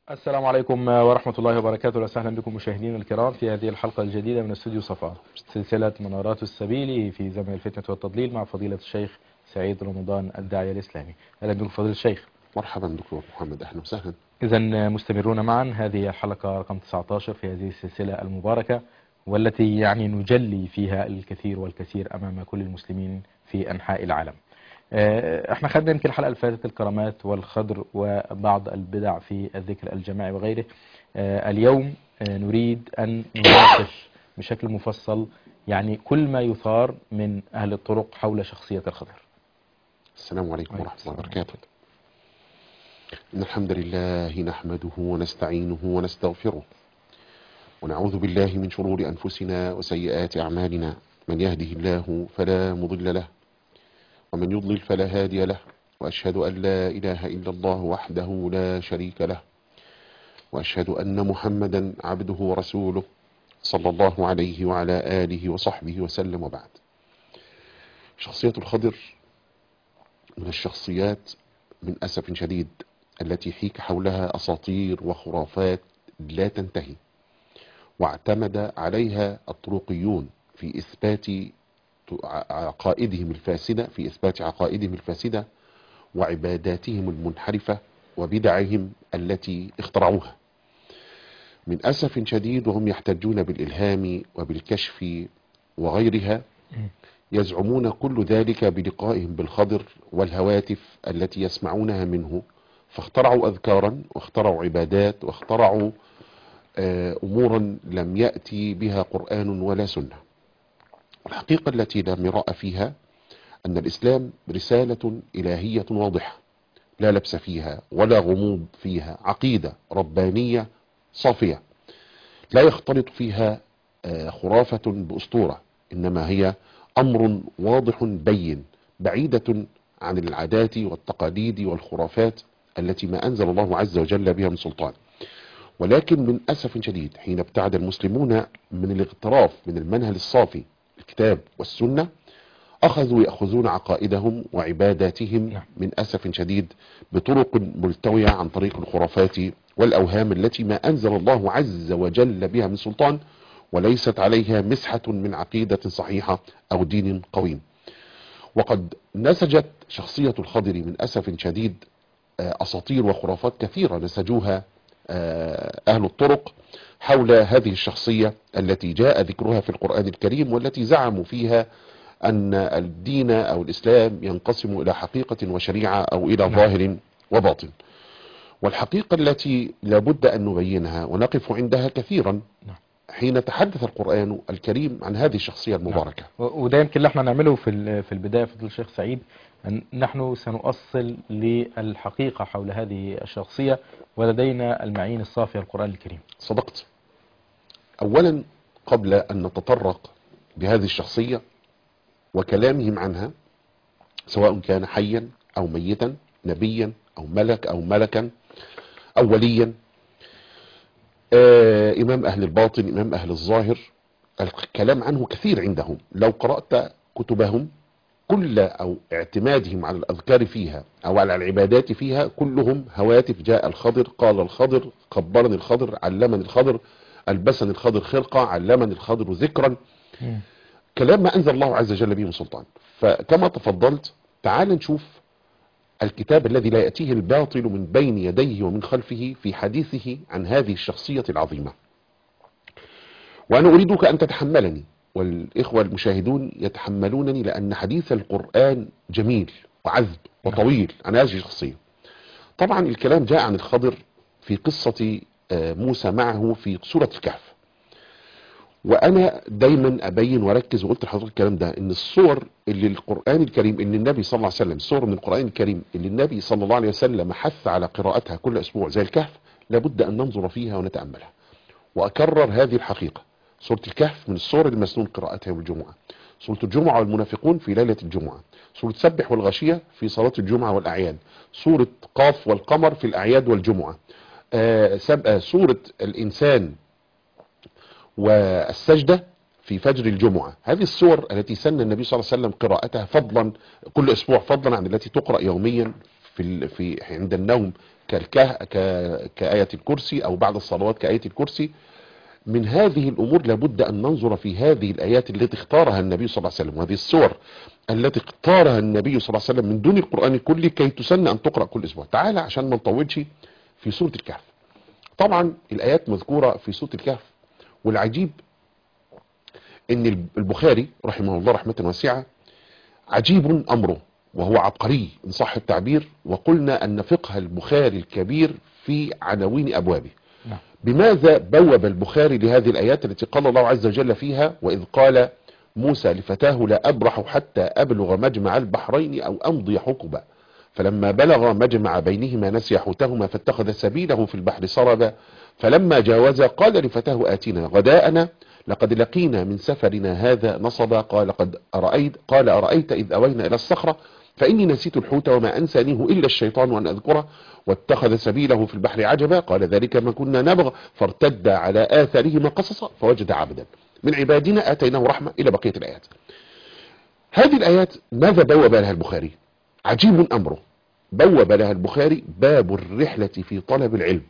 السلام عليكم ورحمة الله وبركاته وسهلا بكم مشاهدينا الكرام في هذه الحلقة الجديدة من استوديو صفا سلسلة منارات السبيل في زمن الفتنة والتضليل مع فضيلة الشيخ سعيد رمضان الداعية الإسلامي أهلا بكم فضيلة الشيخ مرحبا دكتور محمد اهلا وسهلا إذا مستمرون معا هذه الحلقة رقم 19 في هذه السلسلة المباركة والتي يعني نجلي فيها الكثير والكثير أمام كل المسلمين في أنحاء العالم احنا خدنا يمكن الحلقة اللي فاتت الكرامات والخضر وبعض البدع في الذكر الجماعي وغيره اه اليوم اه نريد أن نناقش بشكل مفصل يعني كل ما يثار من أهل الطرق حول شخصية الخضر السلام عليكم ورحمة الله وبركاته إن الحمد لله نحمده ونستعينه ونستغفره ونعوذ بالله من شرور أنفسنا وسيئات أعمالنا من يهده الله فلا مضل له ومن يضلل فلا هادي له وأشهد أن لا إله إلا الله وحده لا شريك له وأشهد أن محمدا عبده ورسوله صلى الله عليه وعلى آله وصحبه وسلم وبعد شخصية الخضر من الشخصيات من أسف شديد التي حيك حولها أساطير وخرافات لا تنتهي واعتمد عليها الطرقيون في إثبات عقائدهم الفاسدة في إثبات عقائدهم الفاسدة وعباداتهم المنحرفة وبدعهم التي اخترعوها من أسف شديد وهم يحتجون بالإلهام وبالكشف وغيرها يزعمون كل ذلك بلقائهم بالخضر والهواتف التي يسمعونها منه فاخترعوا أذكارا واخترعوا عبادات واخترعوا أمورا لم يأتي بها قرآن ولا سنة الحقيقة التي لا مراء فيها أن الإسلام رسالة إلهية واضحة لا لبس فيها ولا غموض فيها عقيدة ربانية صافية لا يختلط فيها خرافة بأسطورة إنما هي أمر واضح بين بعيدة عن العادات والتقاليد والخرافات التي ما أنزل الله عز وجل بها من سلطان ولكن من أسف شديد حين ابتعد المسلمون من الاغتراف من المنهل الصافي الكتاب والسنة أخذوا يأخذون عقائدهم وعباداتهم من أسف شديد بطرق ملتوية عن طريق الخرافات والأوهام التي ما أنزل الله عز وجل بها من سلطان وليست عليها مسحة من عقيدة صحيحة أو دين قويم وقد نسجت شخصية الخضر من أسف شديد أساطير وخرافات كثيرة نسجوها أهل الطرق حول هذه الشخصية التي جاء ذكرها في القرآن الكريم والتي زعموا فيها أن الدين أو الإسلام ينقسم إلى حقيقة وشريعة أو إلى ظاهر وباطن والحقيقة التي لابد أن نبينها ونقف عندها كثيرا حين تحدث القرآن الكريم عن هذه الشخصية المباركة وده يمكن اللي احنا نعمله في في البداية فضل الشيخ سعيد أن نحن سنؤصل للحقيقة حول هذه الشخصية ولدينا المعين الصافية القرآن الكريم صدقت أولا قبل أن نتطرق بهذه الشخصية وكلامهم عنها سواء كان حيا أو ميتا نبيا أو ملك أو ملكا أو وليا آه إمام أهل الباطن إمام أهل الظاهر الكلام عنه كثير عندهم لو قرأت كتبهم كل أو اعتمادهم على الأذكار فيها أو على العبادات فيها كلهم هواتف جاء الخضر قال الخضر خبرني الخضر علمني الخضر ألبسني الخضر خلقة علمني الخضر ذكرا م. كلام ما أنزل الله عز وجل به من سلطان فكما تفضلت تعال نشوف الكتاب الذي لا يأتيه الباطل من بين يديه ومن خلفه في حديثه عن هذه الشخصية العظيمة وأنا أريدك أن تتحملني والإخوة المشاهدون يتحملونني لأن حديث القرآن جميل وعذب وطويل عن هذه الشخصية طبعا الكلام جاء عن الخضر في قصة موسى معه في سورة الكهف وانا دايما ابين واركز وقلت لحضرتك الكلام ده ان الصور اللي القرآن الكريم اللي النبي صلى الله عليه وسلم صور من القرآن الكريم اللي النبي صلى الله عليه وسلم حث على قراءتها كل اسبوع زي الكهف لابد ان ننظر فيها ونتأملها واكرر هذه الحقيقة سورة الكهف من الصور المسنون قراءتها يوم الجمعة سورة الجمعة والمنافقون في ليلة الجمعة سورة سبح والغشية في صلاة الجمعة والأعياد سورة قاف والقمر في الأعياد والجمعة آه سورة الإنسان والسجدة في فجر الجمعة هذه السور التي سن النبي صلى الله عليه وسلم قراءتها فضلا كل أسبوع فضلا عن التي تقرأ يوميا في ال- في عند النوم كالكه ك- كآية الكرسي أو بعد الصلوات كآية الكرسي من هذه الأمور لابد أن ننظر في هذه الآيات التي اختارها النبي صلى الله عليه وسلم وهذه السور التي اختارها النبي صلى الله عليه وسلم من دون القرآن كله كي تسن أن تقرأ كل أسبوع تعالى عشان ما نطولش في سورة الكهف طبعا الآيات مذكورة في سورة الكهف والعجيب ان البخاري رحمه الله رحمة واسعة عجيب امره وهو عبقري ان صح التعبير وقلنا ان فقه البخاري الكبير في عناوين ابوابه نعم. بماذا بوب البخاري لهذه الايات التي قال الله عز وجل فيها واذ قال موسى لفتاه لا ابرح حتى ابلغ مجمع البحرين او امضي حقبا فلما بلغ مجمع بينهما نسي حوتهما فاتخذ سبيله في البحر سربا فلما جاوزا قال لفتاه آتنا غداءنا لقد لقينا من سفرنا هذا نصبا قال قد أرأيت قال أرأيت إذ أوينا إلى الصخرة فإني نسيت الحوت وما أنسانيه إلا الشيطان أن أذكره واتخذ سبيله في البحر عجبا قال ذلك ما كنا نبغ فارتد على آثارهما قصصا فوجد عبدا من عبادنا آتيناه رحمة إلى بقية الآيات هذه الآيات ماذا بوب لها البخاري عجيب أمره بوب لها البخاري باب الرحلة في طلب العلم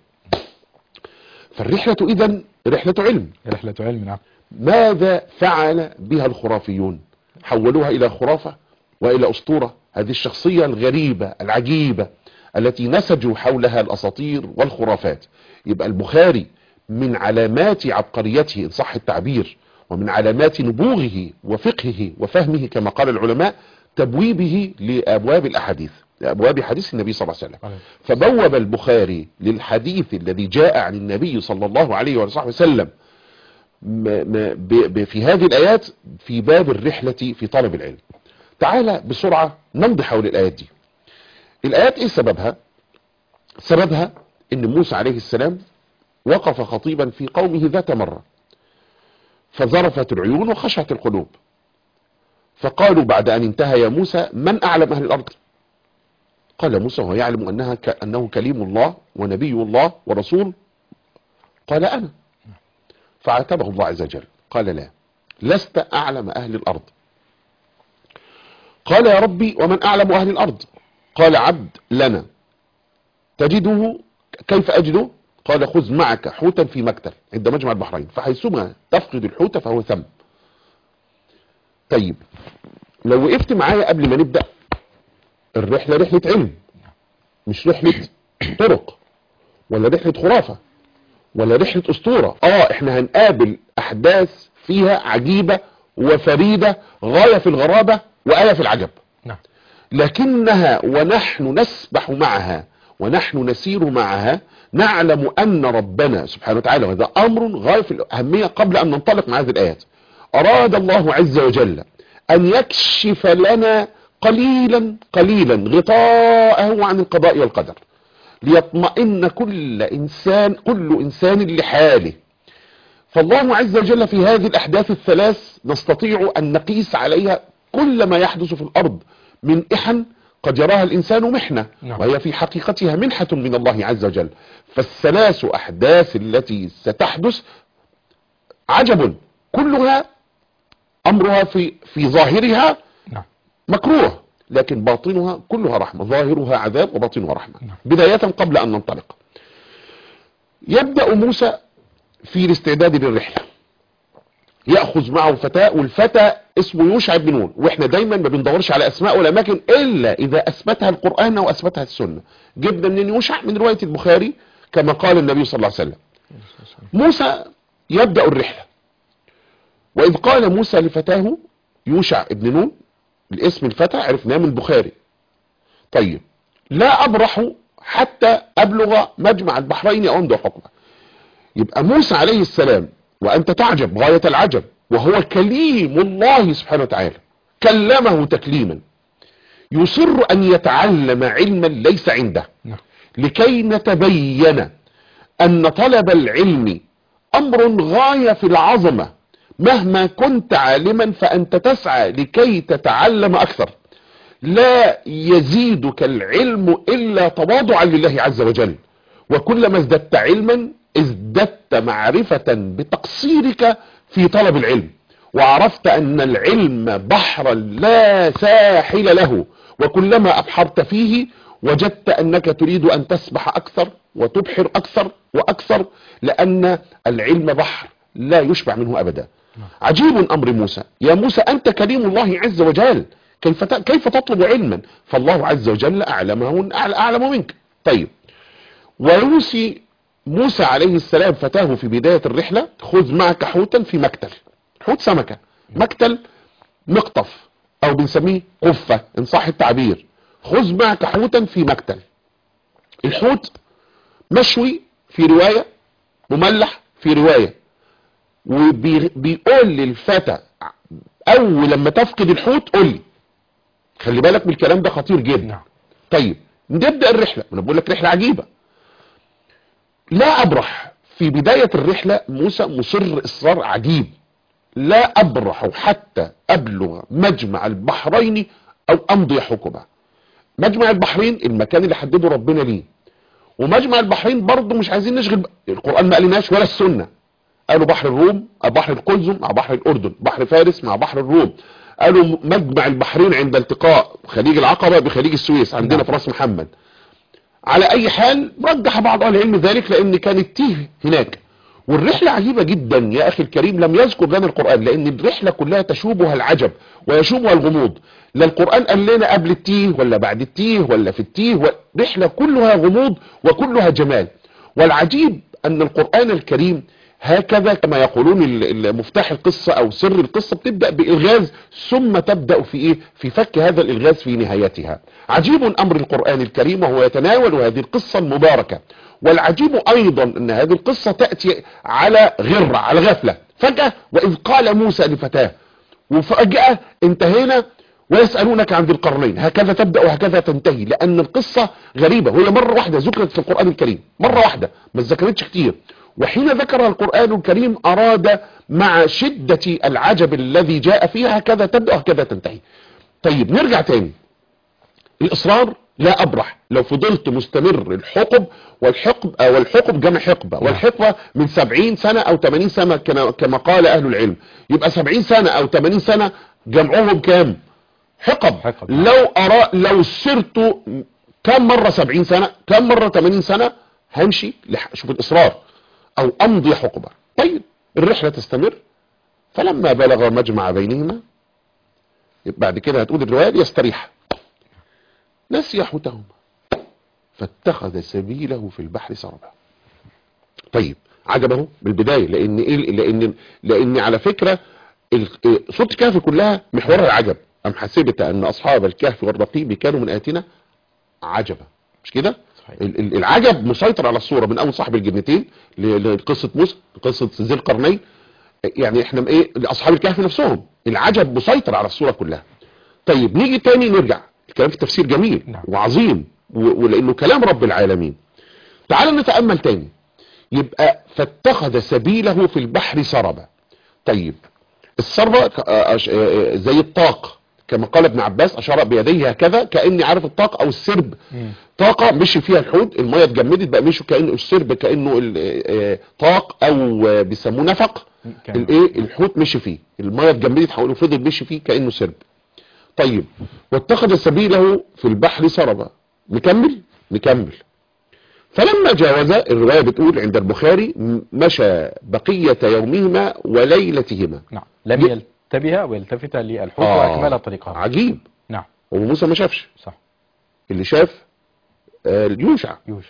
فالرحلة إذن رحلة علم رحلة علم نعم ماذا فعل بها الخرافيون حولوها إلى خرافة وإلى أسطورة هذه الشخصية الغريبة العجيبة التي نسجوا حولها الأساطير والخرافات يبقى البخاري من علامات عبقريته إن صح التعبير ومن علامات نبوغه وفقهه وفهمه كما قال العلماء تبويبه لأبواب الأحاديث لأبواب حديث النبي صلى الله عليه وسلم عليه. فبوب البخاري للحديث الذي جاء عن النبي صلى الله عليه وصحبه وسلم م- م- ب- ب- في هذه الآيات في باب الرحلة في طلب العلم تعالى بسرعة نمضي حول الآيات دي الآيات إيه سببها سببها إن موسى عليه السلام وقف خطيبا في قومه ذات مرة فذرفت العيون وخشعت القلوب فقالوا بعد أن انتهى يا موسى من أعلم أهل الأرض قال موسى وهو يعلم أنها ك... أنه كليم الله ونبي الله ورسول قال أنا فعاتبه الله عز وجل قال لا لست أعلم أهل الأرض قال يا ربي ومن أعلم أهل الأرض قال عبد لنا تجده كيف أجده قال خذ معك حوتا في مكتل عند مجمع البحرين فحيثما تفقد الحوت فهو ثم طيب لو وقفت معايا قبل ما نبدأ الرحلة رحلة علم مش رحلة طرق ولا رحلة خرافة ولا رحلة اسطورة اه احنا هنقابل احداث فيها عجيبة وفريدة غاية في الغرابة وآية في العجب نعم لكنها ونحن نسبح معها ونحن نسير معها نعلم أن ربنا سبحانه وتعالى وهذا أمر غاية في الأهمية قبل أن ننطلق مع هذه الآيات أراد الله عز وجل أن يكشف لنا قليلا قليلا غطاءه عن القضاء والقدر ليطمئن كل إنسان كل إنسان لحاله فالله عز وجل في هذه الأحداث الثلاث نستطيع أن نقيس عليها كل ما يحدث في الأرض من إحن قد يراها الإنسان محنة نعم. وهي في حقيقتها منحة من الله عز وجل فالثلاث أحداث التي ستحدث عجب كلها أمرها في في ظاهرها نعم مكروه لكن باطنها كلها رحمة ظاهرها عذاب وباطنها رحمة نعم. بداية قبل أن ننطلق يبدأ موسى في الاستعداد للرحلة يأخذ معه فتاة والفتى اسمه يوشع بن نون واحنا دايما ما بندورش على اسماء ولا اماكن الا اذا اثبتها القرآن او اثبتها السنة جبنا من يوشع من رواية البخاري كما قال النبي صلى الله عليه وسلم موسى يبدأ الرحلة وإذ قال موسى لفتاه يوشع ابن نون الاسم الفتى عرفناه من البخاري طيب لا أبرح حتى أبلغ مجمع البحرين أو أمضي حكمه يبقى موسى عليه السلام وأنت تعجب غاية العجب وهو كليم الله سبحانه وتعالى كلمه تكليما يصر أن يتعلم علما ليس عنده نعم لكي نتبين أن طلب العلم أمر غاية في العظمة مهما كنت عالما فأنت تسعى لكي تتعلم أكثر لا يزيدك العلم إلا تواضعا لله عز وجل وكلما ازددت علما ازددت معرفة بتقصيرك في طلب العلم وعرفت أن العلم بحرا لا ساحل له وكلما أبحرت فيه وجدت أنك تريد أن تسبح أكثر وتبحر أكثر وأكثر لأن العلم بحر لا يشبع منه أبدا عجيب أمر موسى يا موسى أنت كريم الله عز وجل كيف ت- كيف تطلب علما فالله عز وجل أعلمه أعلى- أعلم منك طيب ويوصي موسى عليه السلام فتاه في بداية الرحلة خذ معك حوتا في مكتل حوت سمكة مكتل مقطف او بنسميه قفة ان صح التعبير خذ معك حوتا في مكتل الحوت مشوي في رواية مملح في رواية وبيقول للفتى اول لما تفقد الحوت قول لي خلي بالك من الكلام ده خطير جدا نعم طيب نبدأ الرحلة انا بقول لك رحلة عجيبة لا ابرح في بداية الرحلة موسى مصر اصرار عجيب لا ابرح حتى ابلغ مجمع البحرين او امضي حقبة مجمع البحرين المكان اللي حدده ربنا ليه ومجمع البحرين برضه مش عايزين نشغل ب- القرآن ما قالناش ولا السنة قالوا بحر الروم أو بحر القلزم مع بحر الأردن بحر فارس مع بحر الروم قالوا م- مجمع البحرين عند التقاء خليج العقبة بخليج السويس عندنا نعم. في راس محمد على اي حال رجح بعض اهل العلم ذلك لان كان التيه هناك والرحلة عجيبة جدا يا اخي الكريم لم يذكر لنا القرآن لان الرحلة كلها تشوبها العجب ويشوبها الغموض لا القرآن قال لنا قبل التيه ولا بعد التيه ولا في التيه رحلة كلها غموض وكلها جمال والعجيب ان القرآن الكريم هكذا كما يقولون ال- ال- مفتاح القصة او سر القصة بتبدأ بإلغاز ثم تبدأ في ايه في فك هذا الإلغاز في نهايتها عجيب امر القرآن الكريم وهو يتناول هذه القصة المباركة والعجيب ايضا ان هذه القصة تأتي على غرة على غفلة فجأة واذ قال موسى لفتاه وفجأة انتهينا ويسألونك عن ذي القرنين هكذا تبدأ وهكذا تنتهي لأن القصة غريبة وهي مرة واحدة ذكرت في القرآن الكريم مرة واحدة ما ذكرتش كتير وحين ذكرها القرآن الكريم أراد مع شدة العجب الذي جاء فيها هكذا تبدأ وهكذا تنتهي طيب نرجع تاني الإصرار لا أبرح لو فضلت مستمر الحقب والحقب أو الحقب جمع حقبة والحقبة من سبعين سنة أو تمانين سنة كما- كما قال أهل العلم يبقى سبعين سنة أو تمانين سنة جمعهم كام حقب, حقب. لو أرى لو سرت كم مرة سبعين سنة كم مرة تمانين سنة همشي لح- شوف الإصرار أو أمضي حقبة طيب الرحلة تستمر فلما بلغ مجمع بينهما يبقى بعد كده هتقول الرواية يستريح نسي حوتهما فاتخذ سبيله في البحر سربا طيب عجبه بالبداية لان ايه لان لان على فكرة ال- إيه، سورة الكهف كلها محورها العجب ام حسبت ان اصحاب الكهف والرقيب كانوا من اتنا عجبا مش كده صحيح. ال- ال- العجب مسيطر على الصورة من اول صاحب الجنتين ل- لقصة موسى لقصة ذي القرنين يعني احنا ايه لاصحاب الكهف نفسهم العجب مسيطر على الصورة كلها طيب نيجي تاني نرجع الكلام في التفسير جميل نعم. وعظيم و- ولانه كلام رب العالمين تعال نتأمل تاني يبقى فاتخذ سبيله في البحر سربا طيب السربة ك- آه، أش- آه، آه، زي الطاق كما قال ابن عباس اشار بيديه هكذا كاني عارف الطاق او السرب مم. طاقة مشي فيها الحوت المية اتجمدت بقى مشوا كأنه السرب كأنه ال- آه، طاق او آه، بيسموه نفق كان- الايه الحوت مشي فيه المية اتجمدت حوله فضل مشي فيه كأنه سرب طيب واتخذ سبيله في البحر سربا نكمل نكمل فلما جاوز الرواية بتقول عند البخاري م- مشى بقية يومهما وليلتهما نعم لم ي- ينتبه ويلتفت للحوت آه، وأكمل طريقه عجيب نعم وموسى ما شافش صح اللي شاف آه، يوشع يوشع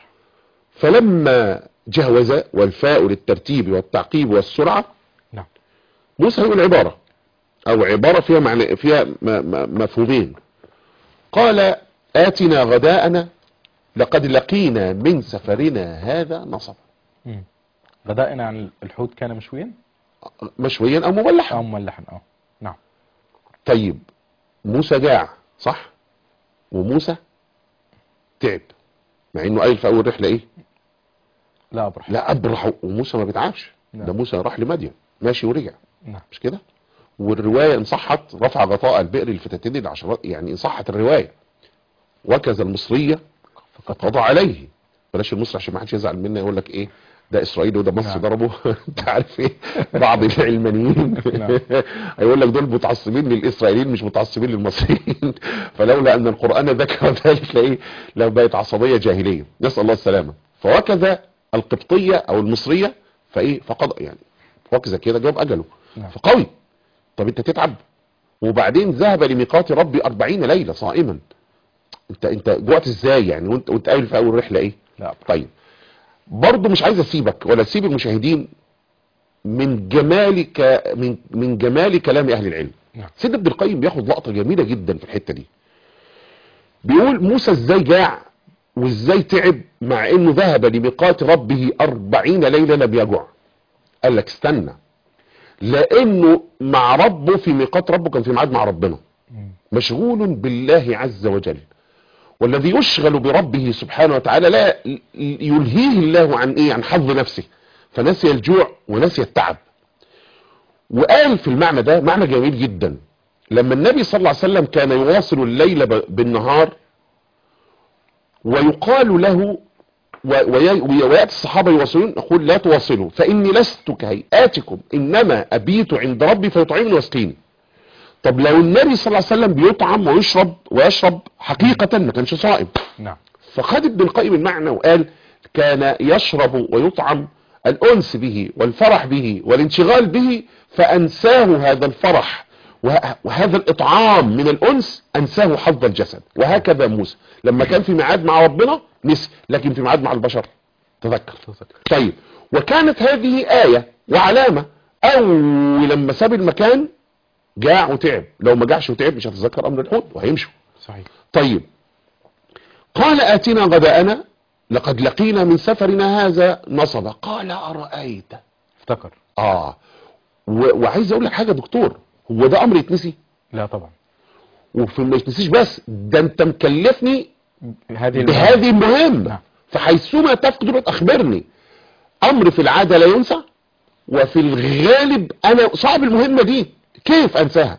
فلما جاوز والفاء للترتيب والتعقيب والسرعة نعم موسى يقول عبارة او عبارة فيها معنى فيها م- م- مفهومين قال آتنا غداءنا لقد لقينا من سفرنا هذا نصبا مم. غدائنا عن الحوت كان مشويا مشويا او مملحا أو مملحا أو نعم طيب موسى جاع صح وموسى تعب مع انه قايل في اول رحلة ايه لا أبرح لا ابرح وموسى ما بيتعبش نعم. ده موسى راح لمدين ماشي ورجع نعم مش كده والرواية ان صحت رفع غطاء البئر الفتاتين العشرات يعني ان صحت الرواية وكذا المصرية فقط قضى عليه بلاش المصري عشان ما حدش يزعل منا يقول لك ايه ده اسرائيل وده مصر نعم. ضربوا انت عارف ايه بعض العلمانيين نعم. هيقول لك دول متعصبين للاسرائيليين مش متعصبين للمصريين فلولا ان القران ذكر ذلك لايه لو بقت عصبيه جاهليه نسال الله السلامه فوكذا القبطيه او المصريه فايه فقضى يعني وكذا كده جاب اجله نعم. فقوي طب انت تتعب وبعدين ذهب لميقات ربي أربعين ليلة صائما انت انت جوعت ازاي يعني وانت وانت قايل في اول رحلة ايه لا طيب برضه مش عايز اسيبك ولا اسيب المشاهدين من جمال ك... من من جمال كلام اهل العلم نعم. سيدنا ابن القيم بياخد لقطة جميلة جدا في الحتة دي بيقول موسى ازاي جاع وازاي تعب مع انه ذهب لميقات ربه أربعين ليلة لم يجوع قال لك استنى لانه مع ربه في ميقات ربه كان في ميعاد مع ربنا مم. مشغول بالله عز وجل والذي يشغل بربه سبحانه وتعالى لا يلهيه الله عن ايه عن حظ نفسه فنسي الجوع ونسي التعب وقال في المعنى ده معنى جميل جدا لما النبي صلى الله عليه وسلم كان يواصل الليل ب- بالنهار ويقال له و- وي- وي- ويأتي الصحابة يواصلون يقول لا تواصلوا فإني لست كهيئاتكم إنما أبيت عند ربي فيطعمني ويسقيني طب لو النبي صلى الله عليه وسلم بيطعم ويشرب ويشرب حقيقة ما كانش صائم نعم فخد ابن القيم المعنى وقال كان يشرب ويطعم الأنس به والفرح به والانشغال به فأنساه هذا الفرح وه- وهذا الإطعام من الأنس أنساه حظ الجسد وهكذا موسى لما كان في ميعاد مع ربنا نسي لكن في ميعاد مع البشر تذكر طيب وكانت هذه آية وعلامة أول لما ساب المكان جاع وتعب لو ما جاعش وتعب مش هتتذكر أمر الحوت وهيمشوا صحيح طيب قال آتنا غداءنا لقد لقينا من سفرنا هذا نصبا قال أرأيت افتكر آه و- وعايز أقول لك حاجة يا دكتور هو ده أمر يتنسي لا طبعا وفي ما يتنسيش بس ده أنت مكلفني هذه المهمة. بهذه المهمة نعم. فحيثما تفقد أخبرني أمر في العادة لا ينسى وفي الغالب أنا صعب المهمة دي كيف أنساها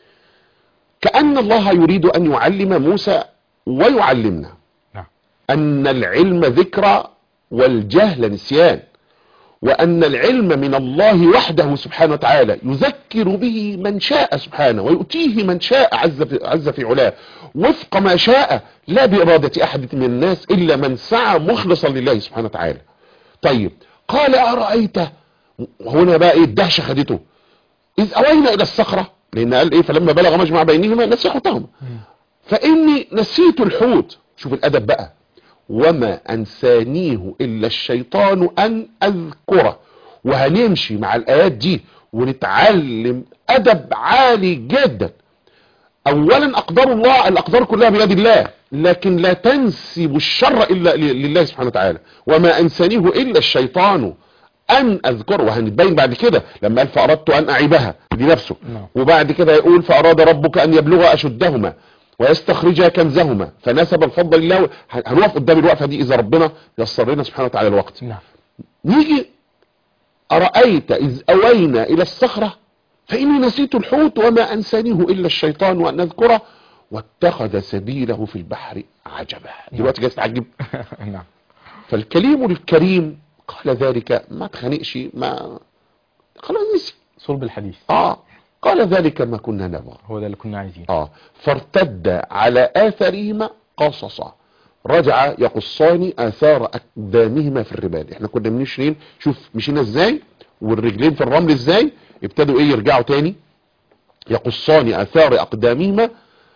كأن الله يريد أن يعلم موسى ويعلمنا نعم أن العلم ذكرى والجهل نسيان وأن العلم من الله وحده سبحانه وتعالى يذكر به من شاء سبحانه ويؤتيه من شاء عز في, عز في علاه وفق ما شاء لا بإرادة أحد من الناس إلا من سعى مخلصا لله سبحانه وتعالى طيب قال أرأيت هنا بقى إيه الدهشة خدته إذ أوينا إلى الصخرة لأن قال إيه فلما بلغ مجمع بينهما نسي حوتهما فإني نسيت الحوت شوف الأدب بقى وما أنسانيه إلا الشيطان أن أذكره وهنمشي مع الآيات دي ونتعلم أدب عالي جدا أولا أقدار الله الأقدار كلها بيد الله لكن لا تنسب الشر إلا ل- لله سبحانه وتعالى وما أنسانيه إلا الشيطان أن أذكره وهنتبين بعد كده لما قال فأردت أن أعيبها لنفسه نعم. وبعد كده يقول فأراد ربك أن يبلغ أشدهما ويستخرج كنزهما فنسب الفضل لله هنقف قدام الوقفة دي إذا ربنا يسر لنا سبحانه وتعالى الوقت نعم نيجي أرأيت إذ أوينا إلى الصخرة فإني نسيت الحوت وما أنسانيه إلا الشيطان وأن أذكره واتخذ سبيله في البحر عجبا دلوقتي جاي تتعجب نعم فالكليم الكريم قال ذلك ما تخنقش ما خلاص نسي صلب الحديث اه قال ذلك ما كنا نبغى هو ده اللي كنا عايزينه اه فارتد على آثارهما قصصا رجع يقصان آثار أقدامهما في الرمال احنا كنا بنمشي شوف مشينا ازاي والرجلين في الرمل ازاي ابتدوا ايه يرجعوا تاني يقصان آثار أقدامهما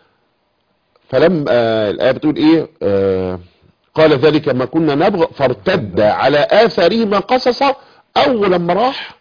فلم آه الآية بتقول ايه آه قال ذلك ما كنا نبغى فارتد على آثارهما قصصا أول لما راح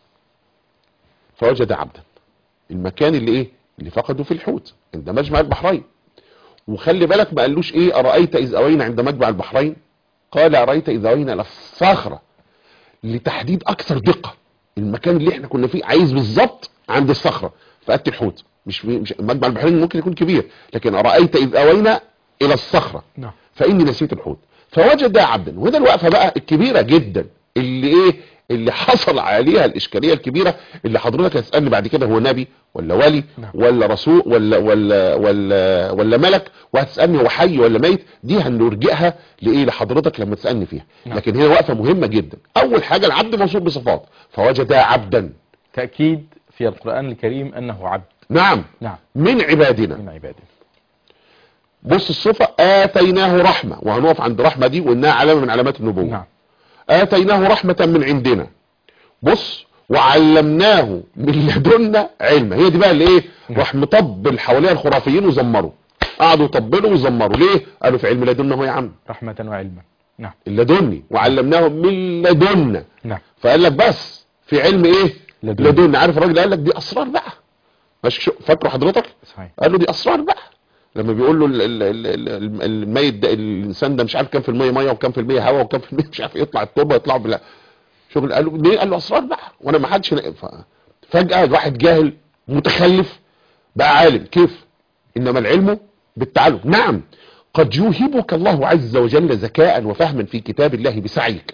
فوجد عبدا المكان اللي ايه اللي فقدوا في الحوت عند مجمع البحرين وخلي بالك ما قالوش ايه ارايت اذ اوينا عند مجمع البحرين قال ارايت اذ اوينا الى الصخره لتحديد اكثر دقه المكان اللي احنا كنا فيه عايز بالظبط عند الصخره فاتي الحوت مش مش مجمع البحرين ممكن يكون كبير لكن ارايت اذ اوينا الى الصخره نعم فاني نسيت الحوت فوجد عبدا وده الوقفه بقى الكبيره جدا اللي ايه اللي حصل عليها الاشكاليه الكبيره اللي حضرتك هتسالني بعد كده هو نبي ولا ولي نعم. ولا رسول ولا ولا ولا ولا ملك وهتسالني هو حي ولا ميت دي هنرجئها لايه لحضرتك لما تسالني فيها نعم. لكن هي وقفه مهمه جدا اول حاجه العبد موصوف بصفات فوجد عبدا تأكيد في القرآن الكريم أنه عبد نعم نعم من عبادنا من عباده بص الصفه اتيناه رحمه وهنقف عند رحمه دي وانها علامه من علامات النبوه نعم آتيناه رحمة من عندنا بص وعلمناه من لدنا علما هي دي بقى اللي ايه نعم. راح مطبل حواليها الخرافيين وزمروا قعدوا يطبلوا وزمروا ليه قالوا في علم لدنا هو يا عم رحمة وعلما نعم اللدني وعلمناه من لدنا نعم فقال لك بس في علم ايه لدنا. لدنا عارف الراجل قال لك دي اسرار بقى ماشي شو- فاكره حضرتك صحيح قال له دي اسرار بقى لما بيقول له ال- ال- ال- ال- الميت ده الانسان ده مش عارف كام في المية ميه وكام في المية هواء وكام في المية مش عارف يطلع التربه يطلع بلا شغل قال له ليه قال له اسرار بقى وانا ما حدش ف- فجاه واحد جاهل متخلف بقى عالم كيف انما العلم بالتعلم نعم قد يوهبك الله عز وجل ذكاء وفهما في كتاب الله بسعيك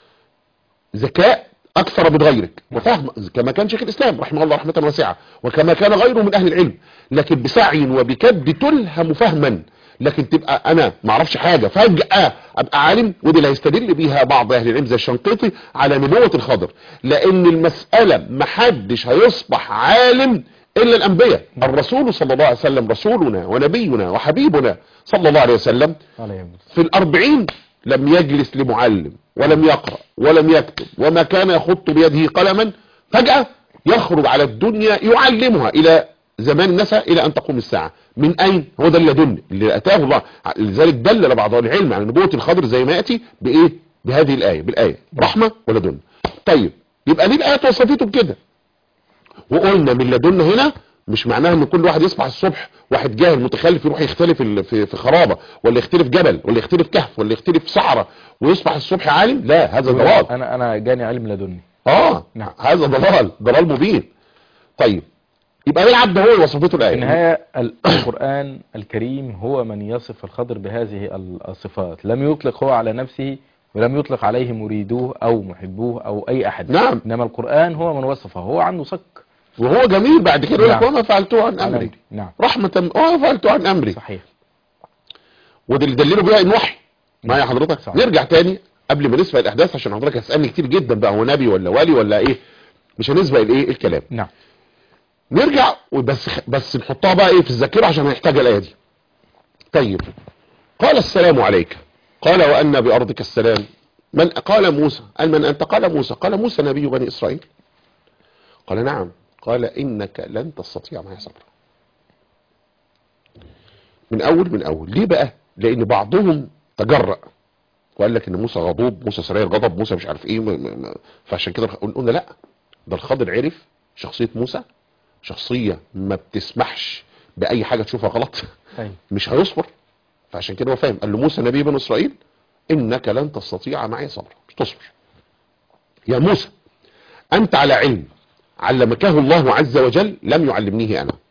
ذكاء اكثر من غيرك وفهم كما كان شيخ الاسلام رحمه الله رحمه واسعه وكما كان غيره من اهل العلم لكن بسعي وبكد تلهم فهما لكن تبقى انا ما اعرفش حاجه فجاه ابقى عالم ودي اللي هيستدل بيها بعض اهل العلم زي الشنقيطي على نبوه الخضر لان المساله ما حدش هيصبح عالم الا الانبياء الرسول صلى الله عليه وسلم رسولنا ونبينا وحبيبنا صلى الله عليه وسلم عليه الصلاة في الأربعين لم يجلس لمعلم ولم يقرأ ولم يكتب وما كان يخط بيده قلما فجأة يخرج على الدنيا يعلمها إلى زمان النسى إلى أن تقوم الساعة من أين هو ده اللدن اللي أتاه الله لذلك دلل بعض أهل العلم على نبوة الخضر زي ما يأتي بإيه بهذه الآية بالآية رحمة ولدن طيب يبقى دي الآية وصفته بكده وقلنا من لدن هنا مش معناها ان كل واحد يصبح الصبح واحد جاهل متخلف يروح يختلف ال- في في خرابه ولا يختلف جبل ولا يختلف كهف ولا يختلف صحراء ويصبح الصبح عالم لا هذا ضلال أنا أنا جاني علم لدني اه نعم. هذا ضلال ضلال مبين طيب يبقى ده العبد هو اللي وصفته في الايه النهاية ال- القرآن الكريم هو من يصف الخضر بهذه ال- الصفات لم يطلق هو على نفسه ولم يطلق عليه مريدوه أو محبوه أو أي أحد نعم. إنما القرآن هو من وصفه هو عنده صك وهو جميل بعد كده يقول لك نعم. وما فعلته عن عن امري أمري. نعم رحمه وما فعلته عن امري صحيح وده اللي دليله بيها انه وحي معايا حضرتك صحيح. نرجع تاني قبل ما نسبق الاحداث عشان حضرتك هتسالني كتير جدا بقى هو نبي ولا ولي ولا ايه مش هنسبق الايه الكلام نعم نرجع وبس بس نحطها بقى ايه في الذاكره عشان هنحتاج الايه دي طيب قال السلام عليك قال وان بارضك السلام من قال موسى قال من انت قال موسى قال موسى نبي بني اسرائيل قال نعم قال انك لن تستطيع معي صبرا من اول من اول ليه بقى لان بعضهم تجرأ وقال لك ان موسى غضوب موسى سريع الغضب موسى مش عارف ايه م- م- م- فعشان كده قلنا لا ده الخضر عرف شخصيه موسى شخصيه ما بتسمحش باي حاجه تشوفها غلط أيوة. مش هيصبر فعشان كده هو فاهم قال له موسى نبي بني اسرائيل انك لن تستطيع معي صبرا مش تصبر يا موسى انت على علم علمكه الله عز وجل لم يعلمنيه انا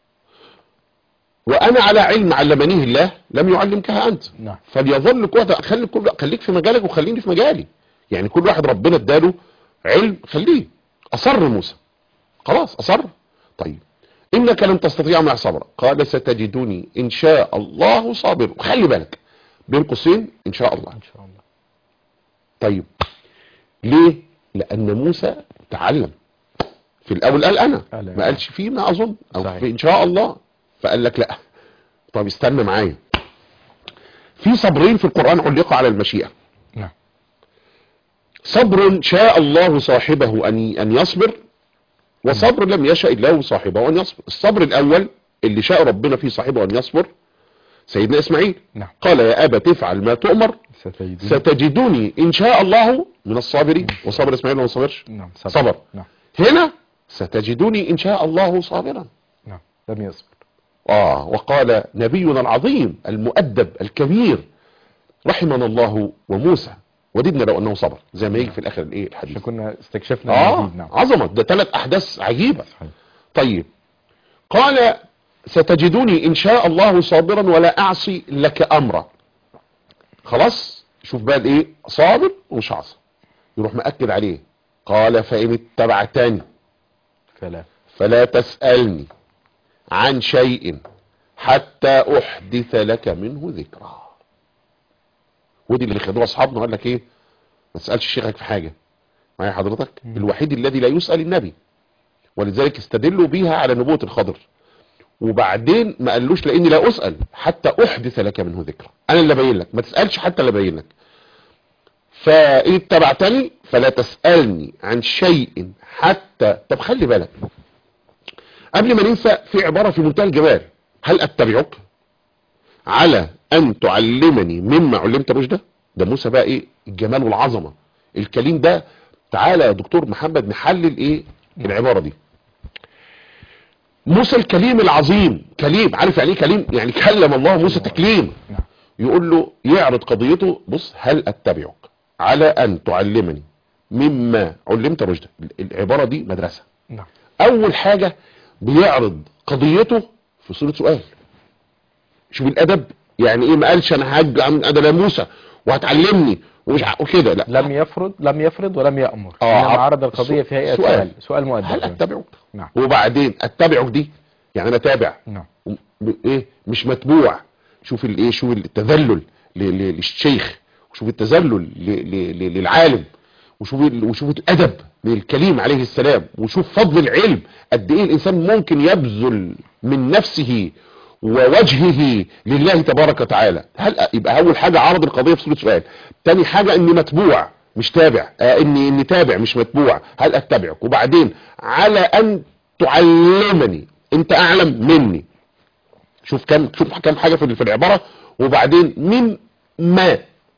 وانا على علم علمنيه الله لم يعلمكها انت نعم فليظل كل واحد خلي كل خليك في مجالك وخليني في مجالي يعني كل واحد ربنا اداله علم خليه اصر موسى خلاص اصر طيب انك لن تستطيع معي صبرا قال ستجدني ان شاء الله صابر خلي بالك بين قوسين ان شاء الله إن شاء الله طيب ليه لان موسى تعلم في الاول قال انا قال ما قالش فيما اظن او صحيح. في ان شاء الله فقال لك لا طب استنى معايا في صبرين في القران علق على المشيئه نعم صبر شاء الله صاحبه ان ان يصبر وصبر لم يشاء الله صاحبه ان يصبر الصبر الاول اللي شاء ربنا فيه صاحبه ان يصبر سيدنا اسماعيل نعم قال يا ابا تفعل ما تؤمر ستجدون ستجدني ان شاء الله من الصابرين وصبر اسماعيل وما صبرش نعم صبر. نعم هنا ستجدني ان شاء الله صابرا نعم لم يصبر اه وقال نبينا العظيم المؤدب الكبير رحمنا الله وموسى وددنا لو انه صبر زي ما يجي في الاخر الايه الحديث عشان كنا استكشفنا اه المزيد نعم عظمه ده ثلاث احداث عجيبه صحيح طيب قال ستجدني ان شاء الله صابرا ولا اعصي لك امرا خلاص شوف بقى الايه صابر ومش عاصي يروح مأكد عليه قال فإن اتبعتني فلا فلا تسألني عن شيء حتى أحدث لك منه ذكرى ودي اللي خدوها أصحابنا وقال لك إيه ما تسألش شيخك في حاجة معايا حضرتك مم. الوحيد الذي لا يسأل النبي ولذلك استدلوا بيها على نبوة الخضر وبعدين ما قالوش لاني لا اسال حتى احدث لك منه ذكرى انا اللي ابين لك ما تسالش حتى اللي ابين لك فان اتبعتني فلا تسالني عن شيء حتى طب خلي بالك قبل ما ننسى في عباره في منتهى الجمال هل اتبعك على ان تعلمني مما علمت رشدا ده موسى بقى ايه الجمال والعظمه الكلام ده تعالى يا دكتور محمد نحلل ايه العباره دي موسى الكليم العظيم كليم عارف يعني ايه كليم يعني كلم الله موسى تكليم نعم يقول له يعرض قضيته بص هل اتبعك على ان تعلمني مما علمت رشدا العباره دي مدرسه نعم اول حاجه بيعرض قضيته في صوره سؤال شوف الادب يعني ايه ما قالش انا هاج عن ادب موسى وهتعلمني ومش ع- وكده لا لم يفرض لم يفرض ولم يأمر آه، إنما عرض- عرض القضية في هيئة سؤال. سؤال سؤال هل مؤدب اتبعك نعم وبعدين اتبعك دي يعني انا تابع نعم م- ايه مش متبوع شوف الايه شوف التذلل ل- ل- للشيخ وشوف التذلل ل- ل- ل- للعالم وشوف ال- وشوف الادب للكليم عليه السلام وشوف فضل العلم قد ايه الانسان ممكن يبذل من نفسه ووجهه لله تبارك وتعالى هل يبقى اول حاجه عرض القضيه في صوره سؤال تاني حاجه اني متبوع مش تابع آه اني اني تابع مش متبوع هل اتبعك وبعدين على ان تعلمني انت اعلم مني شوف كم شوف كم حاجه في في العباره وبعدين من ما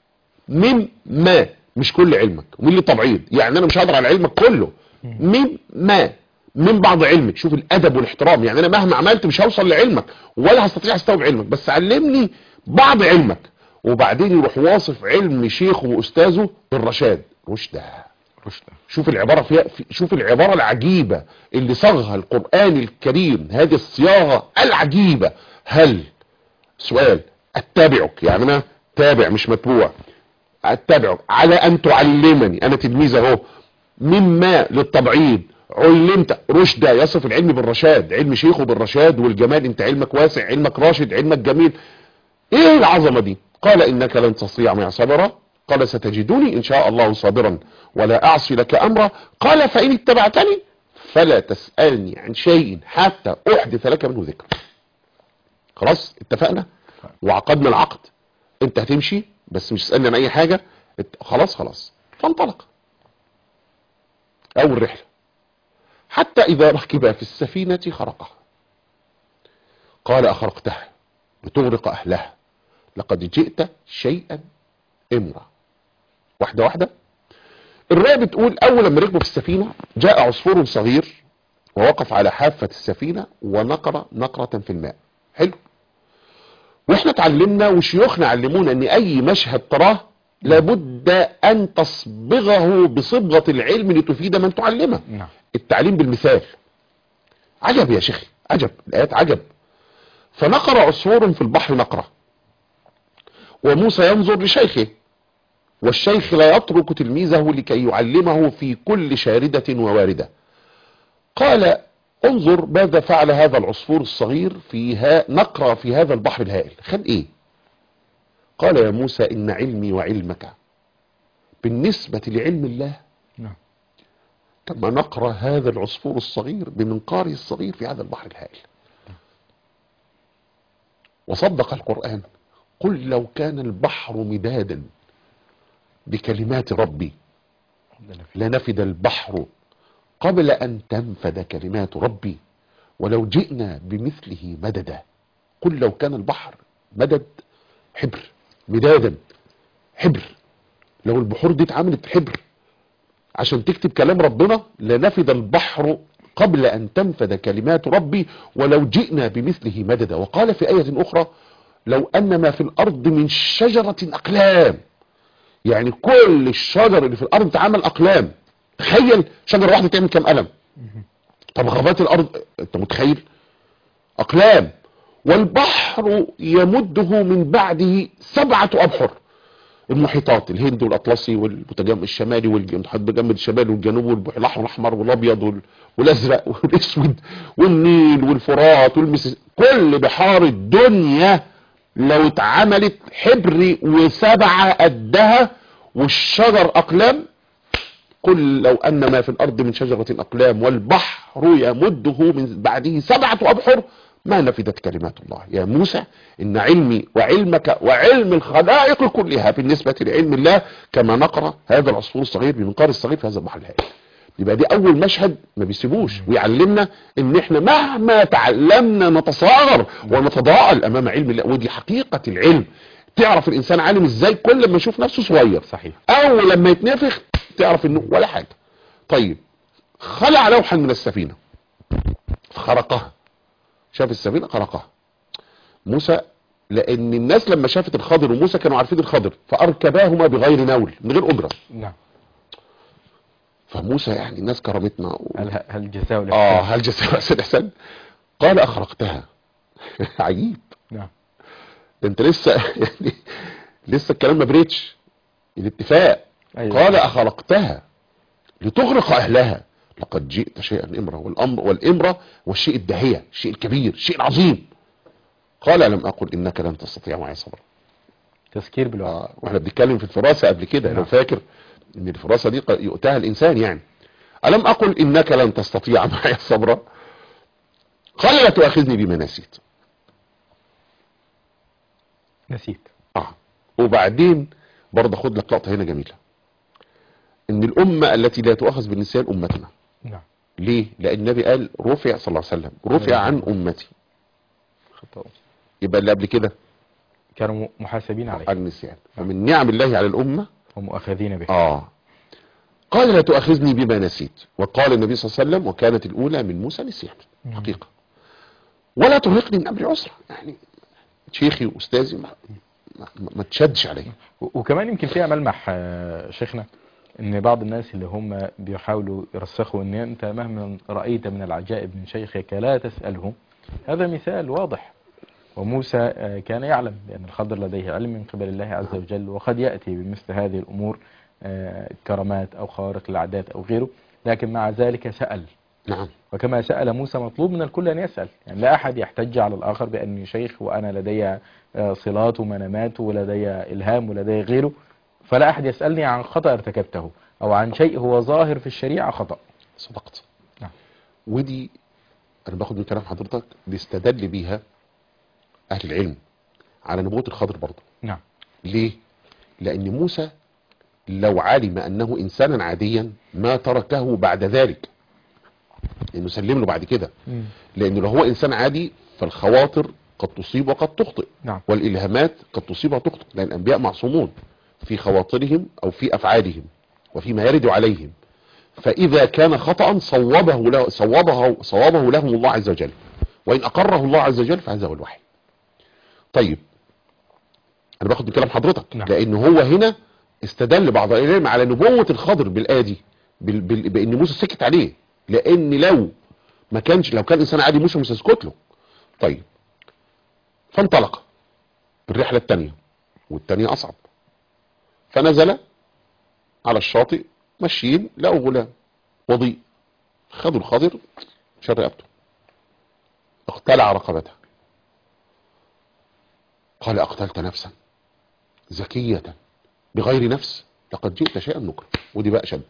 من ما مش كل علمك ومن اللي تبعيض يعني انا مش هقدر على علمك كله من ما من بعض علمك شوف الادب والاحترام يعني انا مهما عملت مش هوصل لعلمك ولا هستطيع استوعب علمك بس علمني بعض علمك وبعدين يروح واصف علم شيخه واستاذه بالرشاد رشده رشدا شوف العبارة فيها في شوف العبارة العجيبة اللي صاغها القرآن الكريم هذه الصياغة العجيبة هل سؤال اتبعك يعني انا تابع مش متبوع اتبعك على ان تعلمني انا تلميذ اهو مما للتبعيض علمت رشدا يصف العلم بالرشاد علم شيخه بالرشاد والجمال انت علمك واسع علمك راشد علمك جميل ايه العظمة دي قال انك لن تستطيع معي صبرا قال ستجدني ان شاء الله صابرا ولا اعصي لك امرا قال فان اتبعتني فلا تسألني عن شيء حتى احدث لك منه ذكر خلاص اتفقنا وعقدنا العقد انت هتمشي بس مش تسألني عن اي حاجة ات- خلاص خلاص فانطلق اول رحلة حتى اذا ركب في السفينة خرقها قال اخرقتها لتغرق اهلها لقد جئت شيئا امرا واحدة واحدة الرواية بتقول اول لما ركبوا في السفينة جاء عصفور صغير ووقف على حافة السفينة ونقر نقرة في الماء حلو واحنا اتعلمنا وشيوخنا علمونا ان اي مشهد تراه لابد ان تصبغه بصبغة العلم لتفيد من تعلمه نعم التعليم بالمثال عجب يا شيخي عجب الايات عجب فنقر عصفور في البحر نقرة وموسى ينظر لشيخه والشيخ لا يترك تلميذه لكي يعلمه في كل شاردة وواردة قال انظر ماذا فعل هذا العصفور الصغير في ها نقرة في هذا البحر الهائل خد ايه قال يا موسى ان علمي وعلمك بالنسبة لعلم الله نعم كما نقرأ هذا العصفور الصغير بمنقاره الصغير في هذا البحر الهائل وصدق القرآن قل لو كان البحر مدادا بكلمات ربي لنفد البحر قبل أن تنفد كلمات ربي ولو جئنا بمثله مددا قل لو كان البحر مدد حبر مدادا حبر لو البحور دي اتعملت حبر عشان تكتب كلام ربنا لنفد البحر قبل أن تنفد كلمات ربي ولو جئنا بمثله مددا وقال في آية أخرى لو أن ما في الأرض من شجرة أقلام يعني كل الشجر اللي في الأرض تعمل أقلام تخيل شجرة واحدة تعمل كام قلم طب غابات الأرض أنت متخيل أقلام والبحر يمده من بعده سبعة أبحر المحيطات الهند والاطلسي والمتجمد الشمالي والمتجمد الشمالي والجنوبي والبحر الاحمر والاحمر والابيض وال- والازرق والاسود والنيل والفرات والمس كل بحار الدنيا لو اتعملت حبر وسبعه قدها والشجر اقلام قل لو ان ما في الارض من شجره اقلام والبحر يمده من بعده سبعه ابحر ما نفدت كلمات الله يا موسى ان علمي وعلمك وعلم الخلائق كلها بالنسبه لعلم الله كما نقرا هذا العصفور الصغير بمنقار الصغير في هذا البحر الهائل يبقى دي اول مشهد ما بيسيبوش ويعلمنا ان احنا مهما تعلمنا نتصاغر ونتضاءل امام علم الله ودي حقيقه العلم تعرف الانسان عالم ازاي كل ما يشوف نفسه صغير صحيح او لما يتنفخ تعرف انه ولا حاجه طيب خلع لوحا من السفينه فخرقها شاف السفينه خرقها موسى لان الناس لما شافت الخضر وموسى كانوا عارفين الخضر فاركباهما بغير نول من غير اجره نعم فموسى يعني الناس كرمتنا و... هل هل جزاء اه الإحسان؟ هل جزاء احسن احسن قال اخرقتها عجيب نعم ده انت لسه يعني لسه الكلام ما بريتش الاتفاق أيوة. قال اخلقتها لتغرق اهلها لقد جئت شيئا امرا والامر والامرة والشيء الداهية الشيء الكبير الشيء العظيم قال لم اقل انك لن تستطيع معي صبرا تذكير بالوعد آه واحنا بنتكلم في الفراسة قبل كده لو نعم. فاكر ان الفراسة دي ق- يؤتاها الانسان يعني الم اقل انك لن تستطيع معي صبرا قال لا تؤاخذني بما نسيت نسيت اه وبعدين برضه خد لك لقطه هنا جميله ان الامه التي لا تؤاخذ بالنسيان امتنا نعم ليه لان النبي قال رفع صلى الله عليه وسلم رفع عن امتي خطأ يبقى اللي قبل كده كانوا محاسبين عليه عن النسيان فمن نعم الله على الامه ومؤاخذين به اه قال لا تؤاخذني بما نسيت وقال النبي صلى الله عليه وسلم وكانت الاولى من موسى نسيان حقيقه ولا ترهقني من امري عسرا يعني شيخي واستاذي ما, ما, ما تشدش عليا و- وكمان يمكن فيها ملمح آه، شيخنا ان بعض الناس اللي هم بيحاولوا يرسخوا ان انت مهما رأيت من العجائب من شيخك لا تسأله هذا مثال واضح وموسى آه، كان يعلم بأن الخضر لديه علم من قبل الله عز وجل وقد يأتي بمثل هذه الأمور آه، كرامات أو خوارق العادات أو غيره لكن مع ذلك سأل نعم وكما سأل موسى مطلوب من الكل أن يسأل يعني لا أحد يحتج على الآخر بأني شيخ وأنا لدي آه، صلات ومنامات ولدي إلهام ولدي غيره فلا أحد يسألني عن خطأ ارتكبته أو عن شيء هو ظاهر في الشريعة خطأ صدقت نعم. ودي انا باخد من كلام حضرتك بيستدل بيها اهل العلم على نبوة الخضر برضه نعم ليه لان موسى لو علم انه انسانا عاديا ما تركه بعد ذلك انه سلم له بعد كده لانه لو هو انسان عادي فالخواطر قد تصيب وقد تخطئ نعم والالهامات قد تصيب وتخطئ لان الانبياء معصومون في خواطرهم او في افعالهم وفيما يرد عليهم فاذا كان خطا صوبه له صوبه صوابه لهم الله عز وجل وان اقره الله عز وجل فهذا هو الوحي طيب انا باخد من كلام حضرتك نعم. لان هو هنا استدل بعض العلماء على نبوة الخضر بالآدي بال... بال... بان موسى سكت عليه لان لو ما كانش لو كان انسان عادي موسى مش هيسكت له طيب فانطلق الرحلة الثانية والثانية اصعب فنزل على الشاطئ ماشيين لقوا غلام وضيء خدوا الخضر شر رقبته اقتلع رقبته قال اقتلت نفسا زكية بغير نفس لقد جئت شيئا نكرا ودي بقى شد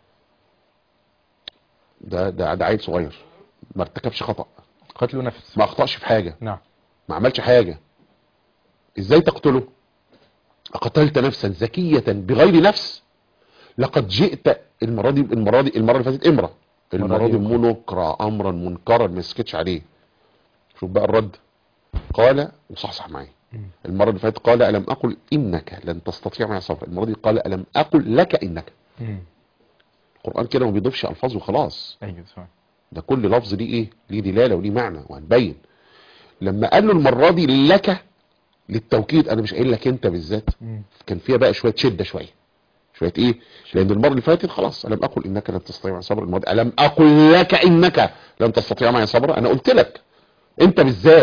ده ده ده عيل صغير ما ارتكبش خطأ قتل نفس ما اخطأش في حاجة نعم ما عملش حاجة ازاي تقتله قتلت نفسا زكية بغير نفس لقد جئت المرة دي المرة دي المرة اللي فاتت امرة المرة دي المرة دي منكرا امرا منكرا ما سكتش عليه شوف بقى الرد قال وصحصح معي المرة اللي فاتت قال ألم أقل إنك لن تستطيع معي صبر المرة دي قال ألم أقل لك إنك مم. القرآن كده ما بيضيفش ألفاظ وخلاص أيوة صحيح ده كل لفظ ليه إيه ليه دلالة وليه معنى وهنبين لما قال له المرة دي لك للتوكيد أنا مش قايل لك أنت بالذات مم. كان فيها بقى شوية شدة شوية شوية إيه لأن المرة اللي فاتت خلاص ألم أقل إنك لن تستطيع معي صبر المرة دي ألم أقل لك إنك لن تستطيع معي صبر أنا قلت لك أنت بالذات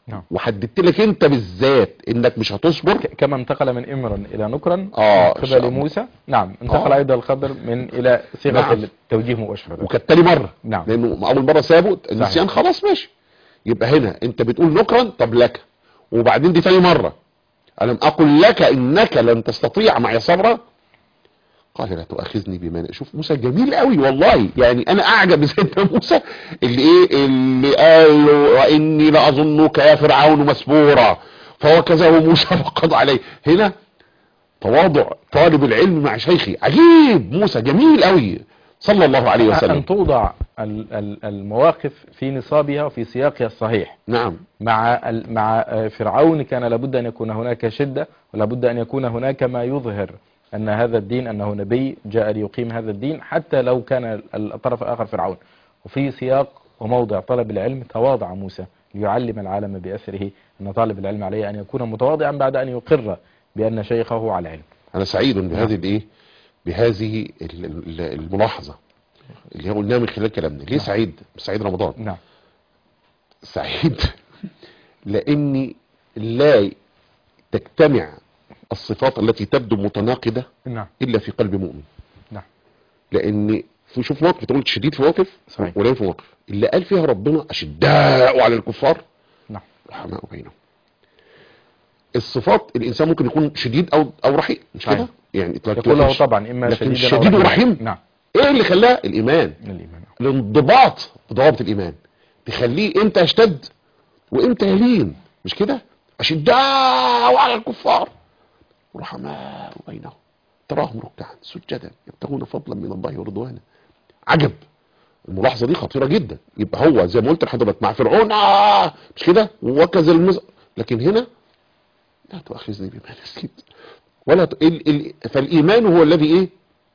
نعم. وحددت لك انت بالذات انك مش هتصبر ك- كما انتقل من امرا الى نكرا آه، من إن شاء قبل الله. موسى نعم انتقل آه. ايضا الخضر من الى صيغه نعم. التوجيه مباشره وكانت تاني مره نعم. لانه اول مره سابه النسيان خلاص ماشي يبقى هنا انت بتقول نكرا طب لك وبعدين دي تاني مره الم اقل لك انك لن تستطيع معي صبرا قال لا تؤاخذني بما ن- شوف موسى جميل قوي والله يعني انا اعجب بسيدنا موسى اللي ايه اللي قال له واني لاظنك يا فرعون مسبورا فوكزه موسى فقضى عليه هنا تواضع طالب العلم مع شيخي عجيب موسى جميل قوي صلى الله عليه وسلم ان توضع ال- ال- المواقف في نصابها وفي سياقها الصحيح نعم مع ال- مع آه، فرعون كان لابد ان يكون هناك شده ولابد ان يكون هناك ما يظهر ان هذا الدين انه نبي جاء ليقيم هذا الدين حتى لو كان ال- الطرف الاخر فرعون وفي سياق وموضع طلب العلم تواضع موسى ليعلم العالم بأثره أن طالب العلم عليه أن يكون متواضعا بعد أن يقر بأن شيخه على علم انا سعيد بهذه الايه بهذه ال- ال- الملاحظه اللي هي قلناها من خلال كلامنا ليه سعيد مش سعيد رمضان نعم سعيد لاني لا تجتمع الصفات التي تبدو متناقضه نعم الا في قلب مؤمن نعم لان في شوف موقف تقول شديد في موقف صحيح. ولا في موقف اللي قال فيها ربنا اشداء على الكفار نعم رحماء بينهم الصفات الانسان ممكن يكون شديد او او رحيم مش صحيح. كده يعني يقول له طبعا إما لكن شديدا أو شديد رحيما. ورحيم نعم ايه اللي خلاه الايمان من الإيمان الانضباط بضوابط الايمان تخليه امتى يشتد وامتى يلين مش كده اشداء على الكفار رحماء بينهم تراهم ركعا سجدا يبتغون فضلا من الله ورضوانا عجب الملاحظه دي خطيره جدا يبقى هو زي ما قلت لحضرتك مع فرعون آه مش كده وكذا المز... لكن هنا لا تؤاخذني بما نسيت ولا ت... ال... ال... فالايمان هو الذي ايه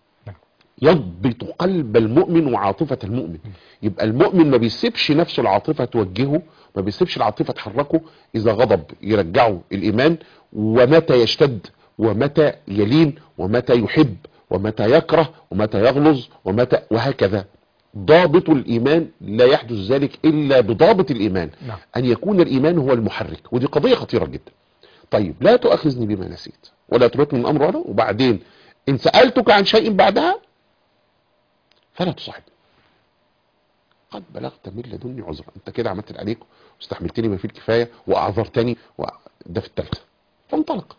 يضبط قلب المؤمن وعاطفة المؤمن يبقى المؤمن ما بيسيبش نفسه العاطفة توجهه ما بيسيبش العاطفة تحركه إذا غضب يرجعه الإيمان ومتى يشتد ومتى يلين ومتى يحب ومتى يكره ومتى يغلظ ومتى وهكذا ضابط الإيمان لا يحدث ذلك إلا بضابط الإيمان نعم. أن يكون الإيمان هو المحرك ودي قضية خطيرة جدا طيب لا تؤاخذني بما نسيت ولا تركني من أمر ولا وبعدين إن سألتك عن شيء بعدها فلا تصاحبني قد بلغت من لدني عذرا انت كده عملت اللي عليك واستحملتني ما فيه الكفايه واعذرتني و... ده في الثالثه فانطلق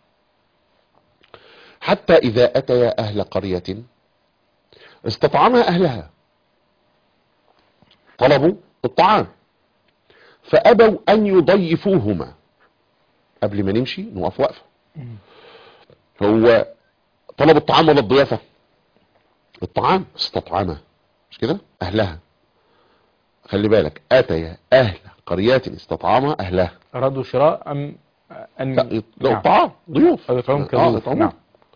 حتى اذا اتيا اهل قريه استطعما اهلها طلبوا الطعام فابوا ان يضيفوهما قبل ما نمشي نقف وقفه هو طلب الطعام ولا الضيافه الطعام استطعمه مش كده اهلها خلي بالك اتيا اهل قريات استطعما اهلها أرادوا شراء أم أن لا لو نعم. طعام ضيوف أو يطعمون آه، كضيوف يطعمون. نعم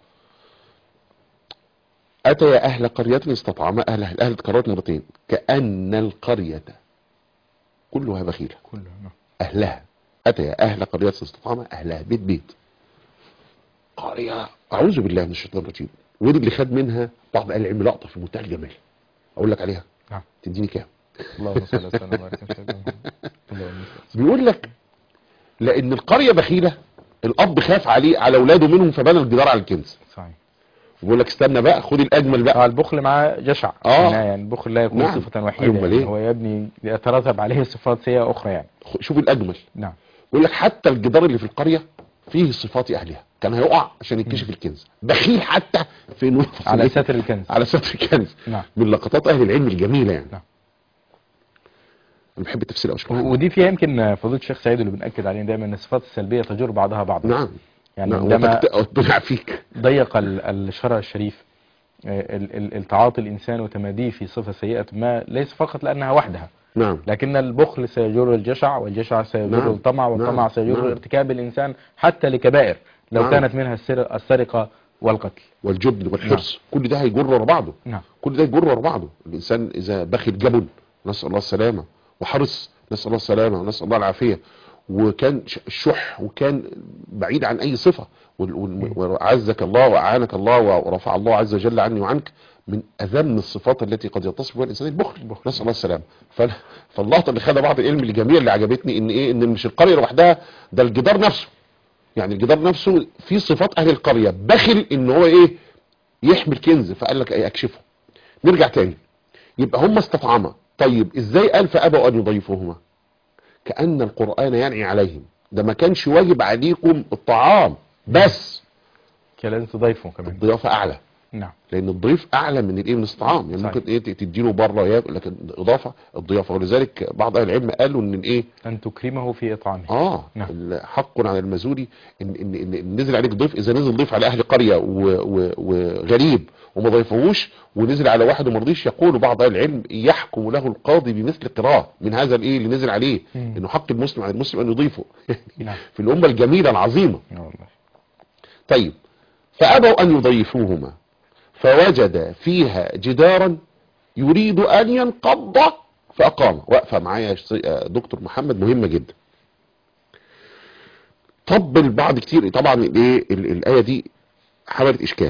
اتيا اهل قرية استطعما اهلها الاهل اتكررت مرتين كأن القرية كلها بخيلة كله نعم اهلها اتيا اهل قرية استطعما اهلها بيت بيت قرية اعوذ بالله من الشيطان الرجيم ودي اللي خد منها بعض اهل العلم لقطة في منتهى الجمال اقول لك عليها نعم تديني كام اللهم صل وسلم وبارك على سيدنا محمد اللهم صل. بيقول لك لان القرية بخيلة الاب خاف عليه على اولاده منهم فبنى الجدار على الكنز صحيح بيقول لك استنى بقى خد الاجمل بقى آه، البخل مع جشع آه. يعني البخل لا يكون نعم. صفة وحيدة أمال يعني إيه؟ هو يبني يترتب عليه صفات سيئة أخرى يعني خ- شوف الاجمل نعم بيقول لك حتى الجدار اللي في القرية فيه صفات اهلها كان هيقع عشان يكتشف الكنز بخيل حتى في انه على ستر الكنز على ستر الكنز نعم من لقطات اهل العلم الجميلة يعني نعم. انا بحب التفسير قوي و- ودي فيها يمكن فضيلة الشيخ سعيد اللي بنأكد عليه دايما ان الصفات السلبية تجر بعضها بعضا نعم يعني نعم عندما وتكت- ربنا يعافيك ضيق ال- الشرع الشريف آه، ال- ال- التعاطي الإنسان وتماديه في صفة سيئة ما ليس فقط لأنها وحدها نعم لكن البخل سيجر الجشع والجشع سيجر نعم. الطمع والطمع نعم. سيجر نعم. ارتكاب الإنسان حتى لكبائر لو نعم. كانت منها السر- السرقة والقتل والجبن والحرص كل ده هيجر ورا بعضه نعم كل ده يجر ورا بعضه الانسان اذا بخل جبن نسال الله السلامه وحرص نسال الله السلامه ونسال الله العافيه وكان ش- شح وكان بعيد عن اي صفه وال- وال- وعزك الله واعانك الله ورفع الله عز وجل عني وعنك من اذم الصفات التي قد يتصف بها الانسان البخل نسال الله السلامه فال- فاللقطه اللي خدها بعض العلم الجميله اللي عجبتني ان ايه ان مش القريه لوحدها ده الجدار نفسه يعني الجدار نفسه في صفات اهل القريه بخل ان هو ايه يحمل كنز فقال لك ايه اكشفه نرجع تاني يبقى هم استطعما طيب ازاي قال فابوا ان يضيفوهما كأن القرآن ينعي عليهم ده ما كانش واجب عليكم الطعام بس كان لازم تضيفه كمان الضيافة أعلى نعم لان الضيف اعلى من الايه من الطعام يعني صحيح. ممكن ايه تديله بره ياكل لكن اضافه الضيافه ولذلك بعض اهل العلم قالوا ان الايه أن تكرمه في إطعامه اه نعم. ال- حق على المزوري ان ان ان إن نزل عليك ضيف اذا نزل ضيف على اهل قريه و- و- وغريب وما ضيفوهوش ونزل على واحد وما رضيش يقول بعض اهل العلم يحكم له القاضي بمثل قراءه من هذا الايه اللي نزل عليه مم. انه حق المسلم على المسلم ان يضيفه نعم في الامه الجميله العظيمه آه والله طيب فأبوا أن يضيفوهما فوجد فيها جدارا يريد أن ينقض فأقام واقفة معايا ش- آه، دكتور محمد مهمة جدا طب البعض كتير طبعا الايه ال- الآية دي حملت إشكال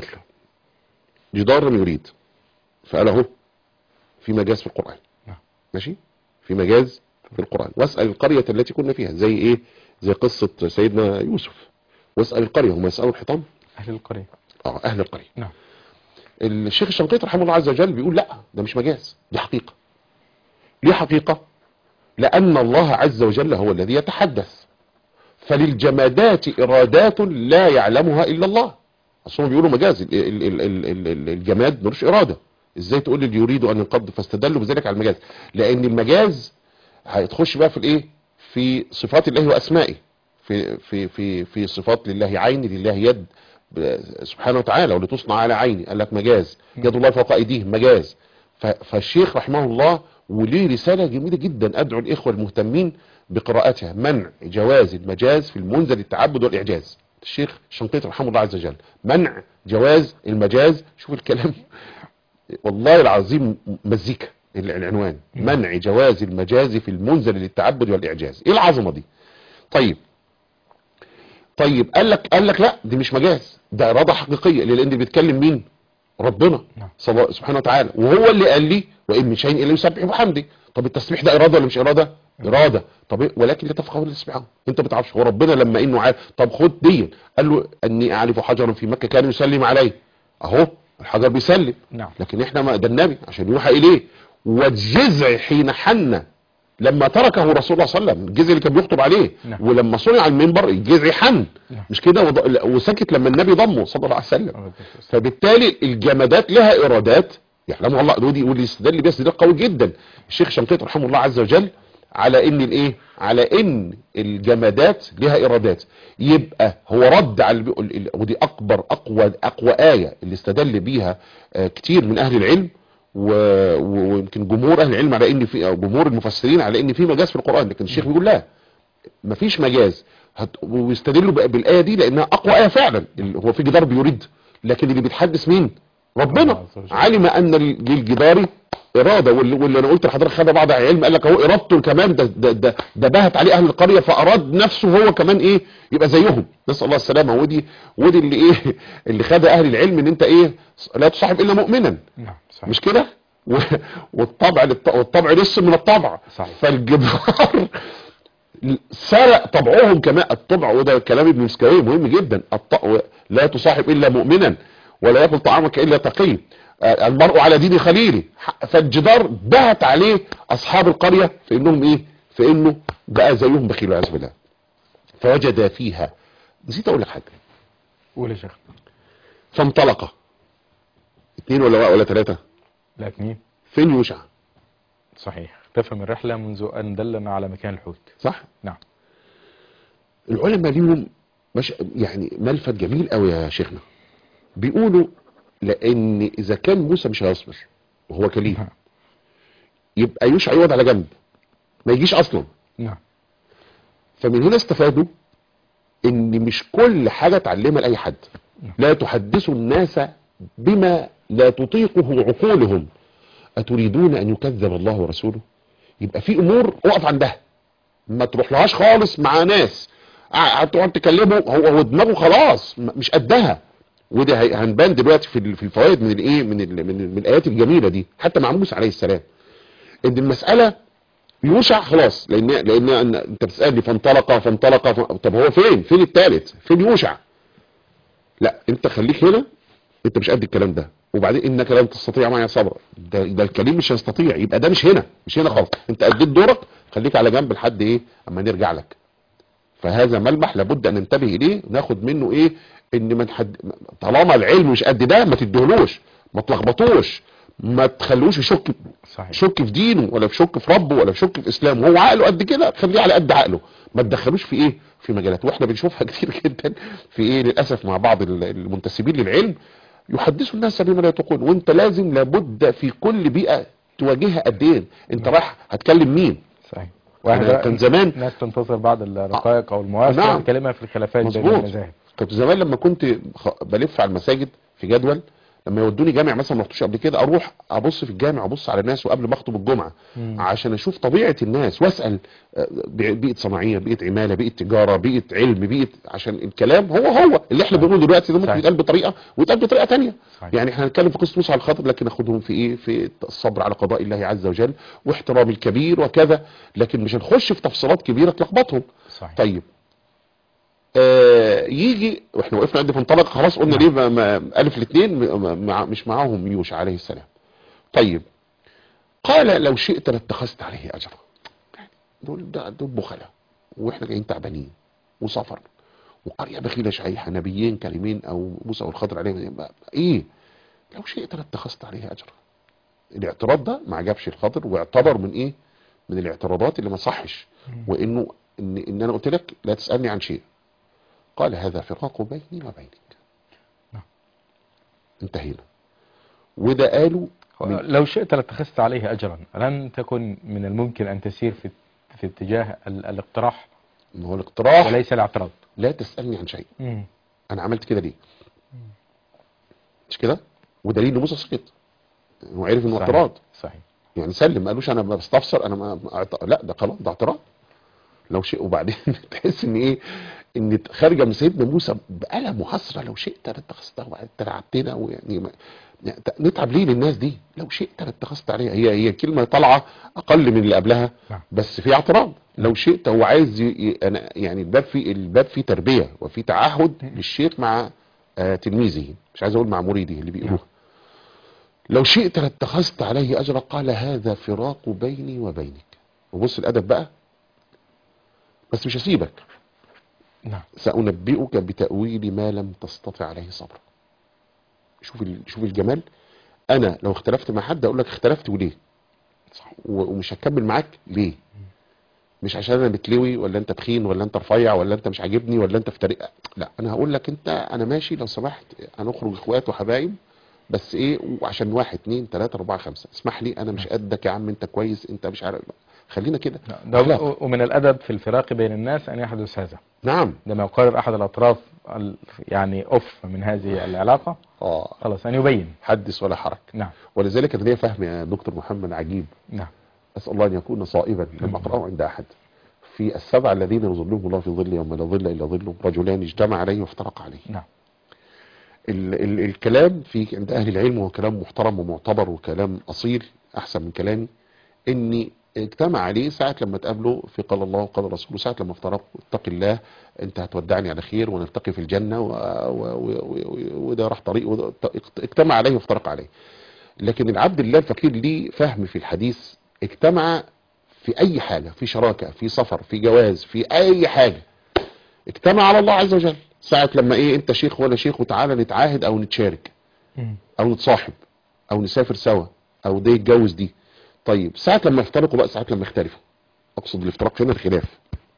جدار يريد فقال اهو في مجاز في القرآن نعم. ماشي في مجاز في القرآن واسأل القرية التي كنا فيها زي ايه زي قصة سيدنا يوسف واسأل القرية هم يسألوا الحيطان أهل القرية اه اهل القريه نعم الشيخ الشنقيطي رحمه الله عز وجل بيقول لا ده مش مجاز دي حقيقه ليه حقيقه لان الله عز وجل هو الذي يتحدث فللجمادات ارادات لا يعلمها الا الله اصل هم بيقولوا مجاز ال- ال- ال- ال- ال- ال- الجماد ملوش اراده ازاي تقول لي يريد ان ينقض فاستدلوا بذلك على المجاز لان المجاز هتخش بقى في الايه في صفات الله واسمائه في في في في صفات لله عين لله يد ب- سبحانه وتعالى ولتصنع على عيني قال لك مجاز يد الله فوق ايديهم مجاز ف- فالشيخ رحمه الله وليه رسالة جميلة جدا ادعو الاخوة المهتمين بقراءتها منع جواز المجاز في المنزل التعبد والاعجاز الشيخ شنقيطي رحمه الله عز وجل منع جواز المجاز شوف الكلام والله العظيم مزيكا ال- العنوان منع جواز المجاز في المنزل للتعبد والاعجاز ايه العظمه دي طيب طيب قال لك قال لك لا دي مش مجاز ده اراده حقيقيه لان اللي بيتكلم مين ربنا نعم. صب- سبحانه وتعالى وهو اللي قال لي وان من شيء الا يسبح بحمده طب التسبيح ده اراده ولا مش اراده اراده طب إيه؟ ولكن لا تفقهوا تسبحه انت ما بتعرفش هو ربنا لما انه عارف طب خد دي قال له اني اعرف حجرا في مكه كان يسلم عليه اهو الحجر بيسلم نعم لكن احنا ما ده النبي عشان يوحى اليه والجزع حين حن لما تركه رسول الله صلى الله عليه وسلم الجزع اللي كان بيخطب عليه نعم. ولما صنع المنبر الجزع حن نعم. مش كده وض- وسكت لما النبي ضمه صلى الله عليه وسلم آه، فبالتالي الجمادات لها ارادات يعلمها الله ودي واللي يستدل بيها استدلال قوي جدا الشيخ شنقيط رحمه الله عز وجل على ان الايه على ان الجمادات لها ارادات يبقى هو رد على البي- ال- ال- ودي اكبر اقوى اقوى ايه اللي استدل بيها آه، كتير من اهل العلم و- و- ويمكن جمهور اهل العلم على ان في او جمهور المفسرين على ان في مجاز في القران لكن الشيخ بيقول لا مفيش مجاز هت- ويستدلوا بقى بالايه دي لانها اقوى ايه فعلا ال- هو في جدار بيريد لكن اللي بيتحدث مين الله ربنا عز وجل. علم ان لل- للجدار اراده واللي, واللي انا قلت لحضرتك خد بعض أهل العلم قال لك هو ارادته كمان ده ده ده, ده بهت عليه اهل القريه فاراد نفسه هو كمان ايه يبقى زيهم نسال الله السلامه ودي ودي اللي ايه اللي خد اهل العلم ان انت ايه لا تصاحب الا مؤمنا نعم صحيح مش كده و- والطبع للط- والطبع لسه من الطبع صحيح. فالجدار سرق طبعهم كمان الطبع وده كلام ابن مسكوي مهم جدا الط... لا تصاحب الا مؤمنا ولا ياكل طعامك الا تقي آه، المرء على دين خليله ح- فالجدار بهت عليه اصحاب القريه في انهم ايه في انه بقى زيهم بخيل والعياذ بالله فوجد فيها نسيت اقول لك حاجه قول يا شيخ فانطلق اثنين ولا ولا ثلاثه لا اتنين فين يوشع صحيح اختفى من الرحلة منذ أن دلنا على مكان الحوت صح نعم العلماء ليهم مش يعني ملفت جميل قوي يا شيخنا بيقولوا لان اذا كان موسى مش هيصبر وهو كليم نعم. يبقى يوشع يقعد على جنب ما يجيش اصلا نعم فمن هنا استفادوا ان مش كل حاجة تعلمها لاي حد لا تحدثوا الناس بما لا تطيقه عقولهم اتريدون ان يكذب الله ورسوله يبقى في امور اقف عندها ما تروحلهاش خالص مع ناس هتقعد تكلمه هو هو دماغه خلاص م- مش قدها وده هي- هنبان دلوقتي في ال- في الفوائد من الايه من ال- من, ال- من الايات الجميله دي حتى مع موسى عليه السلام ان المساله يوشع خلاص لان لان أن- انت بتسالني فانطلق فانطلق ف... طب هو فين فين الثالث فين يوشع لا انت خليك هنا انت مش قد الكلام ده وبعدين انك لن تستطيع معي صبرا ده, ده الكريم مش هيستطيع يبقى ده مش هنا مش هنا خالص انت اديت دورك خليك على جنب لحد ايه اما نرجع لك فهذا ملمح لابد ان ننتبه اليه ناخد منه ايه ان من حد طالما العلم مش قد ده ما تديهولوش ما تلخبطوش ما تخلوش يشك صحيح شك في دينه ولا في شك في ربه ولا في شك في اسلامه هو عقله قد كده خليه على قد عقله ما تدخلوش في ايه في مجالات واحنا بنشوفها كتير جدا في ايه للاسف مع بعض ال- المنتسبين للعلم يحدثوا الناس بما لا يطيقون وانت لازم لابد في كل بيئه تواجهها قد ايه انت رايح هتكلم مين صحيح أنا كان زمان الناس تنتظر بعض الرقائق او المواسطه نعم. والكلمه في الخلافات بين مظبوط. المذاهب كنت زمان لما كنت خ- بلف على المساجد في جدول لما يودوني جامع مثلا ما رحتوش قبل كده اروح ابص في الجامع ابص على الناس وقبل ما اخطب الجمعه مم. عشان اشوف طبيعه الناس واسال آه، بي- بيئه صناعيه بيئه عماله بيئه تجاره بيئه علم بيئه عشان الكلام هو هو اللي احنا صحيح. بنقوله دلوقتي ده ممكن صحيح. يتقال بطريقه ويتقال بطريقه تانية صحيح. يعني احنا هنتكلم في قصه موسى على الخاطر لكن ناخدهم في ايه في الصبر على قضاء الله عز وجل واحترام الكبير وكذا لكن مش هنخش في تفصيلات كبيره تلخبطهم صحيح طيب آه يجي واحنا وقفنا عند منطلق خلاص قلنا نعم. ليه ما ما الف الاثنين مع مش معاهم يوشع عليه السلام طيب قال لو شئت لاتخذت عليه اجرا يعني دول ده دول بخلاء واحنا جايين تعبانين وسفر وقريه بخيله شحيحه نبيين كريمين او موسى والخضر عليهم ايه لو شئت لاتخذت عليه اجرا الاعتراض ده ما عجبش الخضر واعتبر من ايه من الاعتراضات اللي ما صحش وانه ان, إن انا قلت لك لا تسالني عن شيء قال هذا فراق بيني وبينك نعم. انتهينا وده قالوا من- لو شئت لاتخذت عليه اجرا لن تكن من الممكن ان تسير في في اتجاه ال- الاقتراح ما هو الاقتراح وليس الاعتراض لا تسالني عن شيء مم. انا عملت كده ليه مش كده ودليل ان موسى سكت هو عرف انه صحيح. اعتراض صحيح يعني سلم ما قالوش انا بستفسر انا ما ما اعت- لا ده خلاص ده اعتراض لو شيء وبعدين تحس ان ايه ان خارجه من سيدنا موسى بألم وحسره لو شئت لاتخذته وبعدين تلعبتنا ويعني ما- يعني ت- نتعب ليه للناس دي لو شئت لاتخذت عليها هي هي كلمه طالعه اقل من اللي قبلها نعم. بس في اعتراض لو شئت هو عايز ي... ي- أنا يعني الباب في الباب فيه تربيه وفي تعهد للشيخ مع آه تلميذه مش عايز اقول مع مريده اللي بيقولوها لو شئت لاتخذت عليه اجرا قال هذا فراق بيني وبينك وبص الادب بقى بس مش هسيبك نعم سأنبئك بتأويل ما لم تستطع عليه صبرا شوف ال- شوف الجمال انا لو اختلفت مع حد اقول لك اختلفت وليه صحيح و- ومش هكمل معاك ليه مش عشان انا بتلوي ولا انت تخين ولا انت رفيع ولا انت مش عاجبني ولا انت في طريقه لا انا هقول لك انت انا ماشي لو سمحت هنخرج اخوات وحبايب بس ايه وعشان واحد اتنين تلاته اربعه خمسه اسمح لي انا مش قدك يا عم انت كويس انت مش عارف خلينا كده ده أخلاق. و- ومن الادب في الفراق بين الناس ان يحدث هذا نعم لما يقرر احد الاطراف ال- يعني اوف من هذه العلاقه اه خلاص ان يبين حدث ولا حرج نعم ولذلك انا ليا فهم يا دكتور محمد عجيب نعم اسال الله ان يكون صائبا لم اقراه عند احد في السبع الذين يظلهم الله في ظل يوم لا ظل الا ظله رجلان اجتمع عليه وافترق عليه نعم ال ال الكلام في عند اهل العلم هو كلام محترم ومعتبر وكلام اصيل احسن من كلامي اني اجتمع عليه ساعة لما تقابله في قال الله وقال رسوله ساعة لما افترقوا اتق الله انت هتودعني على خير ونلتقي في الجنة و- و- و- و- وده راح طريق وده اجتمع عليه وافترق عليه لكن العبد الله الفقير ليه فهم في الحديث اجتمع في اي حاجة في شراكة في سفر في جواز في اي حاجة اجتمع على الله عز وجل ساعة لما ايه انت شيخ وانا شيخ وتعالى نتعاهد او نتشارك مم. او نتصاحب او نسافر سوا او ده يتجوز دي طيب ساعة لما يفترقوا بقى ساعة لما يختلفوا اقصد الافتراق هنا الخلاف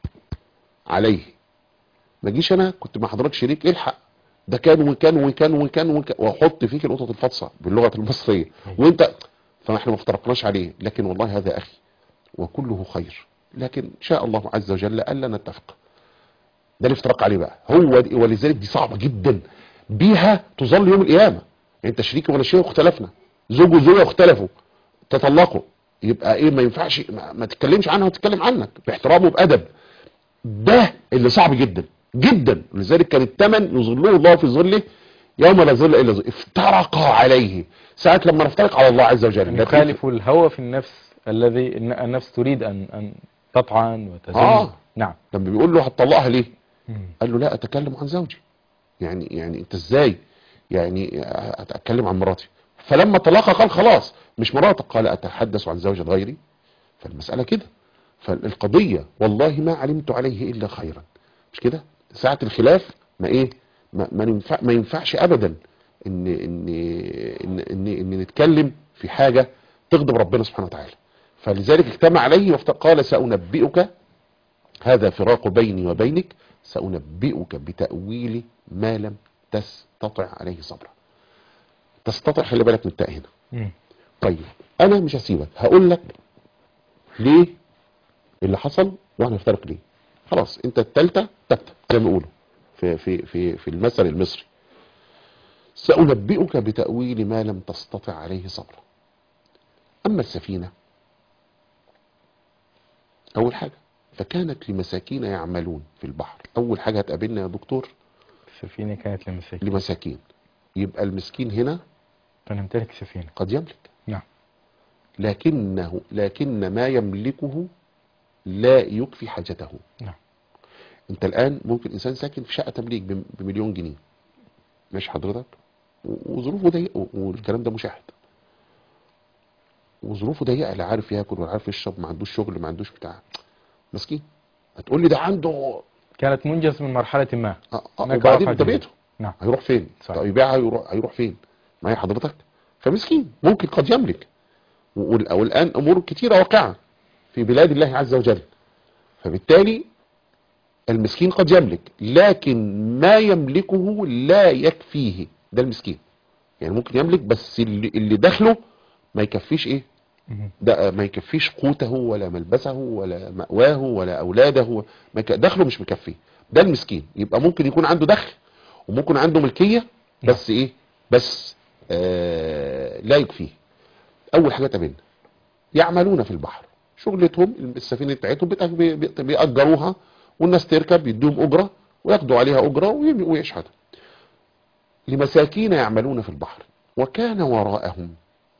عليه ما جيش انا كنت مع حضرتك شريك الحق ده كان وكان وكان وكان وكان واحط فيك القطط الفاطسه باللغه المصريه وانت فاحنا ما افترقناش عليه لكن والله هذا اخي وكله خير لكن شاء الله عز وجل الا نتفق ده الافتراق عليه بقى هو دي ولذلك دي صعبه جدا بيها تظل يوم القيامه انت شريكي وانا شريك واختلفنا زوج وزوجه اختلفوا تطلقوا يبقى ايه ما ينفعش ما, ما تتكلمش عنها وتتكلم عنك باحترام وبادب ده اللي صعب جدا جدا لذلك كان الثمن يظله الله في ظله يوم لا ظل الا ظل افترق عليه ساعه لما نفترق على الله عز وجل أن لكن- يخالف الهوى في النفس الذي الن- النفس تريد أن أن تطعن وتزن آه. نعم لما بيقول له هتطلقها ليه مم. قال له لا اتكلم عن زوجي يعني يعني انت ازاي يعني اتكلم عن مراتي فلما طلقها قال خلاص مش مراتك قال اتحدث عن زوجة غيري فالمسألة كده فالقضية والله ما علمت عليه الا خيرا مش كده ساعة الخلاف ما ايه ما, ما, ينفع ما ينفعش ابدا ان ان ان, إن, إن نتكلم في حاجة تغضب ربنا سبحانه وتعالى فلذلك اجتمع عليه وقال سأنبئك هذا فراق بيني وبينك سأنبئك بتأويل ما لم تستطع عليه صبرا تستطع خلي بالك من التاء هنا مم. طيب انا مش هسيبك هقول لك ليه اللي حصل وهنفترق ليه خلاص انت التالتة تالتة زي ما بيقولوا في في في في المثل المصري سأنبئك بتأويل ما لم تستطع عليه صبرا أما السفينة أول حاجة فكانت لمساكين يعملون في البحر أول حاجة هتقابلنا يا دكتور السفينة كانت لمساكين لمساكين يبقى المسكين هنا فنمتلك سفينة قد يملك نعم لكنه لكن ما يملكه لا يكفي حاجته نعم انت الان ممكن انسان ساكن في شقه تمليك بم- بمليون جنيه ماشي حضرتك و- وظروفه ضيقه والكلام ده مشاهد وظروفه ضيقه لا عارف ياكل ولا عارف يشرب ما عندوش شغل ما عندوش بتاع مسكين هتقول لي ده عنده كانت منجز من مرحلة ما آه، آه، هناك وبعدين رفع ده جديد. بيته نعم هيروح فين صحيح. طب يبيعها يروح هيروح فين معايا حضرتك فمسكين ممكن قد يملك وال- والان امور كتيره واقعه في بلاد الله عز وجل فبالتالي المسكين قد يملك لكن ما يملكه لا يكفيه ده المسكين يعني ممكن يملك بس اللي, اللي دخله ما يكفيش ايه مم. ده ما يكفيش قوته ولا ملبسه ولا مأواه ولا اولاده ما يك- دخله مش مكفيه ده المسكين يبقى ممكن يكون عنده دخل وممكن عنده ملكية بس ايه بس آه لا يكفيه اول حاجة تقابلنا يعملون في البحر شغلتهم السفينة بتاعتهم بتأ- بي- بي- بيأجروها والناس تركب يدوهم أجرة وياخدوا عليها أجرة وي- ويشحتوا لمساكين يعملون في البحر وكان وراءهم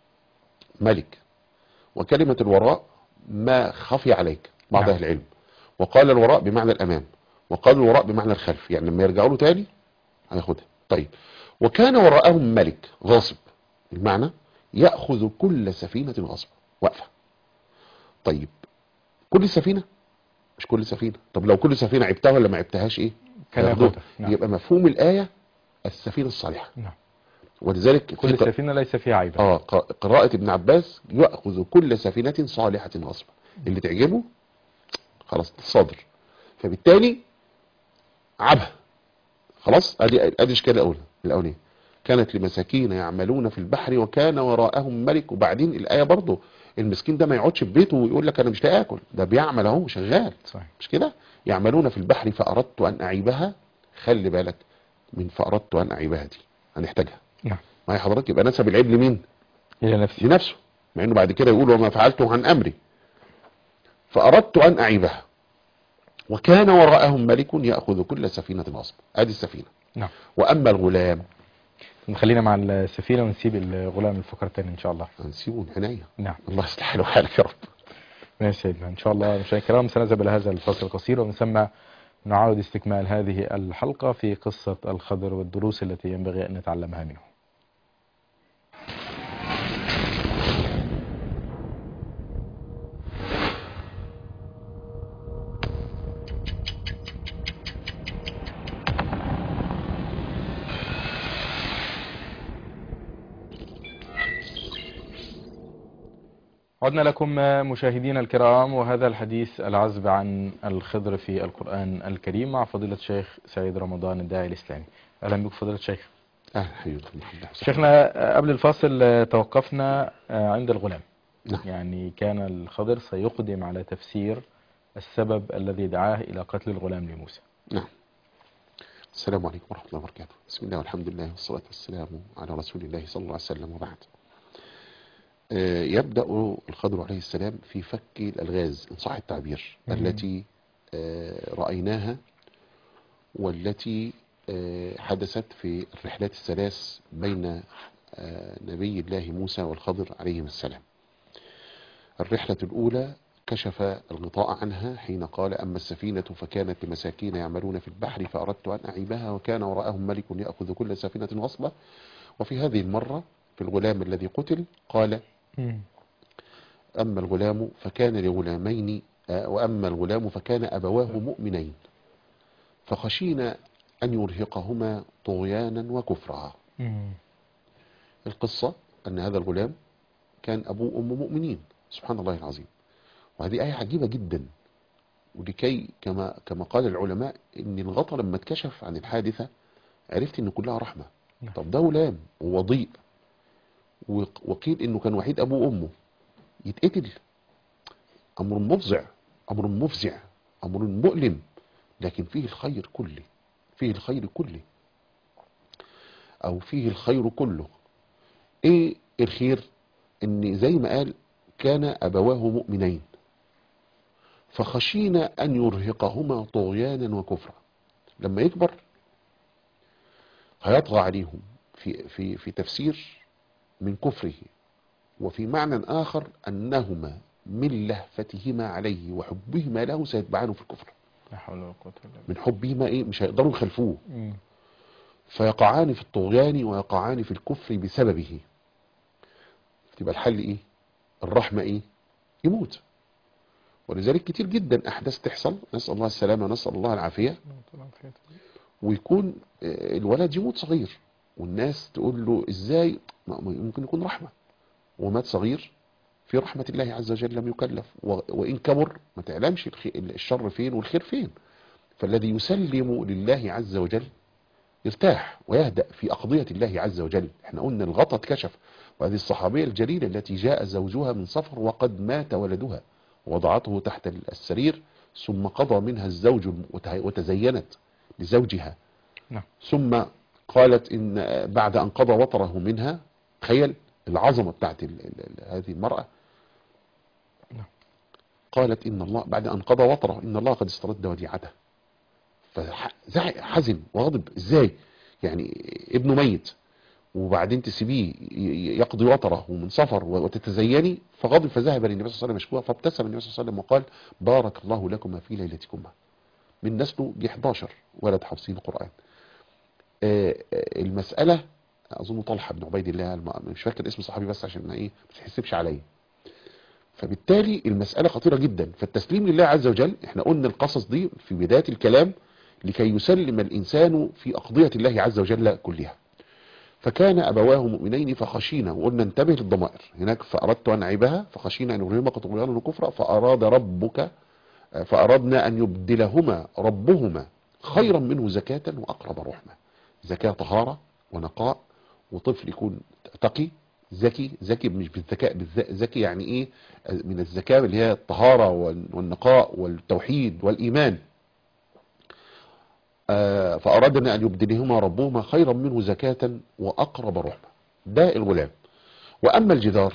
ملك وكلمة الوراء ما خفي عليك بعض نعم. أهل العلم وقال الوراء بمعنى الأمام وقال الوراء بمعنى الخلف يعني لما يرجعوا له تاني هياخدها طيب وكان وراءهم ملك غاصب المعنى يأخذ كل سفينة غصبا واقفة طيب كل سفينة مش كل سفينة طب لو كل سفينة عبتها ولا ما عبتهاش ايه كان هياخدوها. ياخدها. نعم. يبقى مفهوم الآية السفينة الصالحة نعم ولذلك كل في ق- سفينة ليس فيها عيبة اه ق- قراءة ابن عباس يأخذ كل سفينة صالحة غصبا اللي تعجبه خلاص صادر فبالتالي عبها خلاص ادي ادي اشكال الاولى الاولانيه كانت لمساكين يعملون في البحر وكان وراءهم ملك وبعدين الايه برضه المسكين ده ما يقعدش في بيته ويقول لك انا مش لاقي اكل ده بيعمل اهو شغال صحيح مش كده يعملون في البحر فاردت ان اعيبها خلي بالك من فاردت ان اعيبها دي هنحتاجها نعم معايا حضرتك يبقى نسب العيب لمين إلى نفسي لنفسه مع انه بعد كده يقول وما فعلته عن امري فاردت ان اعيبها وكان وراءهم ملك ياخذ كل سفينه غصب ادي السفينه نعم واما الغلام نخلينا مع السفينة ونسيب الغلام الفقرة الثانية إن شاء الله هنسيبه من عناية نعم الله يصلح حاله وحالك يا رب ماشي سيدنا إن شاء الله مشاهدينا الكرام سنذهب إلى هذا الفصل القصير ومن ثم نعاود استكمال هذه الحلقة في قصة الخضر والدروس التي ينبغي أن نتعلمها منه عدنا لكم مشاهدينا الكرام وهذا الحديث العزب عن الخضر في القرآن الكريم مع فضيلة الشيخ سعيد رمضان الداعي الإسلامي أهلا بك فضيلة الشيخ اهلا حبيبي الحمد لله شيخنا قبل الفاصل توقفنا عند الغلام نعم. يعني كان الخضر سيقدم على تفسير السبب الذي دعاه إلى قتل الغلام لموسى نعم السلام عليكم ورحمة الله وبركاته بسم الله والحمد لله والصلاة والسلام على رسول الله صلى الله عليه وسلم وبعد آه، يبدأ الخضر عليه السلام في فك الألغاز إن صح التعبير مم. التي آه، رأيناها والتي آه، حدثت في الرحلات الثلاث بين آه، نبي الله موسى والخضر عليهم السلام الرحلة الأولى كشف الغطاء عنها حين قال أما السفينة فكانت لمساكين يعملون في البحر فأردت أن أعيبها وكان وراءهم ملك يأخذ كل سفينة غصبة وفي هذه المرة في الغلام الذي قتل قال مم. أما الغلام فكان لغلامين آه، وأما الغلام فكان أبواه مؤمنين فخشينا أن يرهقهما طغيانا وكفرا مم. القصة أن هذا الغلام كان أبوه وأمه مؤمنين سبحان الله العظيم وهذه آية عجيبة جدا ولكي كما كما قال العلماء ان الغطا لما اتكشف عن الحادثة عرفت ان كلها رحمة نعم. طب ده غلام ووضيء وق- وقيل انه كان وحيد ابوه وامه يتقتل امر مفزع امر مفزع امر مؤلم لكن فيه الخير كله فيه الخير كله او فيه الخير كله ايه الخير ان زي ما قال كان ابواه مؤمنين فخشينا ان يرهقهما طغيانا وكفرا لما يكبر هيطغى عليهم في في في تفسير من كفره وفي معنى اخر انهما من لهفتهما عليه وحبهما له سيتبعانه في الكفر لا حول ولا قوة إلا بالله من حبهما ايه مش هيقدروا يخلفوه مم. فيقعان في الطغيان ويقعان في الكفر بسببه تبقى الحل ايه الرحمة ايه يموت ولذلك كتير جدا احداث تحصل نسأل الله السلامة ونسأل الله العافية ويكون آه، الولد يموت صغير والناس تقول له ازاي ما- ما يمكن يكون رحمة ومات صغير في رحمة الله عز وجل لم يكلف و- وإن كبر ما تعلمش الخي- الشر فين والخير فين فالذي يسلم لله عز وجل يرتاح ويهدأ في أقضية الله عز وجل احنا قلنا الغطا اتكشف وهذه الصحابية الجليلة التي جاء زوجها من سفر وقد مات ولدها ووضعته تحت السرير ثم قضى منها الزوج وته- وتزينت لزوجها نعم. ثم قالت إن بعد أن قضى وطره منها تخيل العظمة بتاعت ال- ال- ال- هذه المرأة نعم. قالت إن الله بعد أن قضى وطره إن الله قد استرد وديعته فحزن وغضب ازاي يعني ابنه ميت وبعدين تسيبيه ي- يقضي وطره ومن سفر وتتزيني فغضب فذهب للنبي صلى الله عليه وسلم يشكوها فابتسم النبي صلى الله عليه وسلم وقال بارك الله لكما في ليلتكما من نسله جه 11 ولد حافظين القرآن آه، آه، المسألة أظن طلحة بن عبيد الله الم- مش فاكر اسم صحابي بس عشان ما إيه ما تحسبش عليا فبالتالي المسألة خطيرة جدا فالتسليم لله عز وجل احنا قلنا القصص دي في بداية الكلام لكي يسلم الإنسان في أقضية الله عز وجل كلها فكان أبواه مؤمنين فخشينا وقلنا انتبه للضمائر هناك فأردت أن أعيبها فخشينا أن يرهمك طغيانا وكفرا فأراد ربك فأردنا أن يبدلهما ربهما خيرا منه زكاة وأقرب رحمة زكاة طهارة ونقاء وطفل يكون تقي ذكي ذكي مش بالذكاء بالذ- ذكي يعني ايه من الذكاء اللي هي الطهارة وال- والنقاء والتوحيد والإيمان آه، فأردنا أن يبدلهما ربهما خيرا منه زكاة وأقرب رحمة ده الغلام وأما الجدار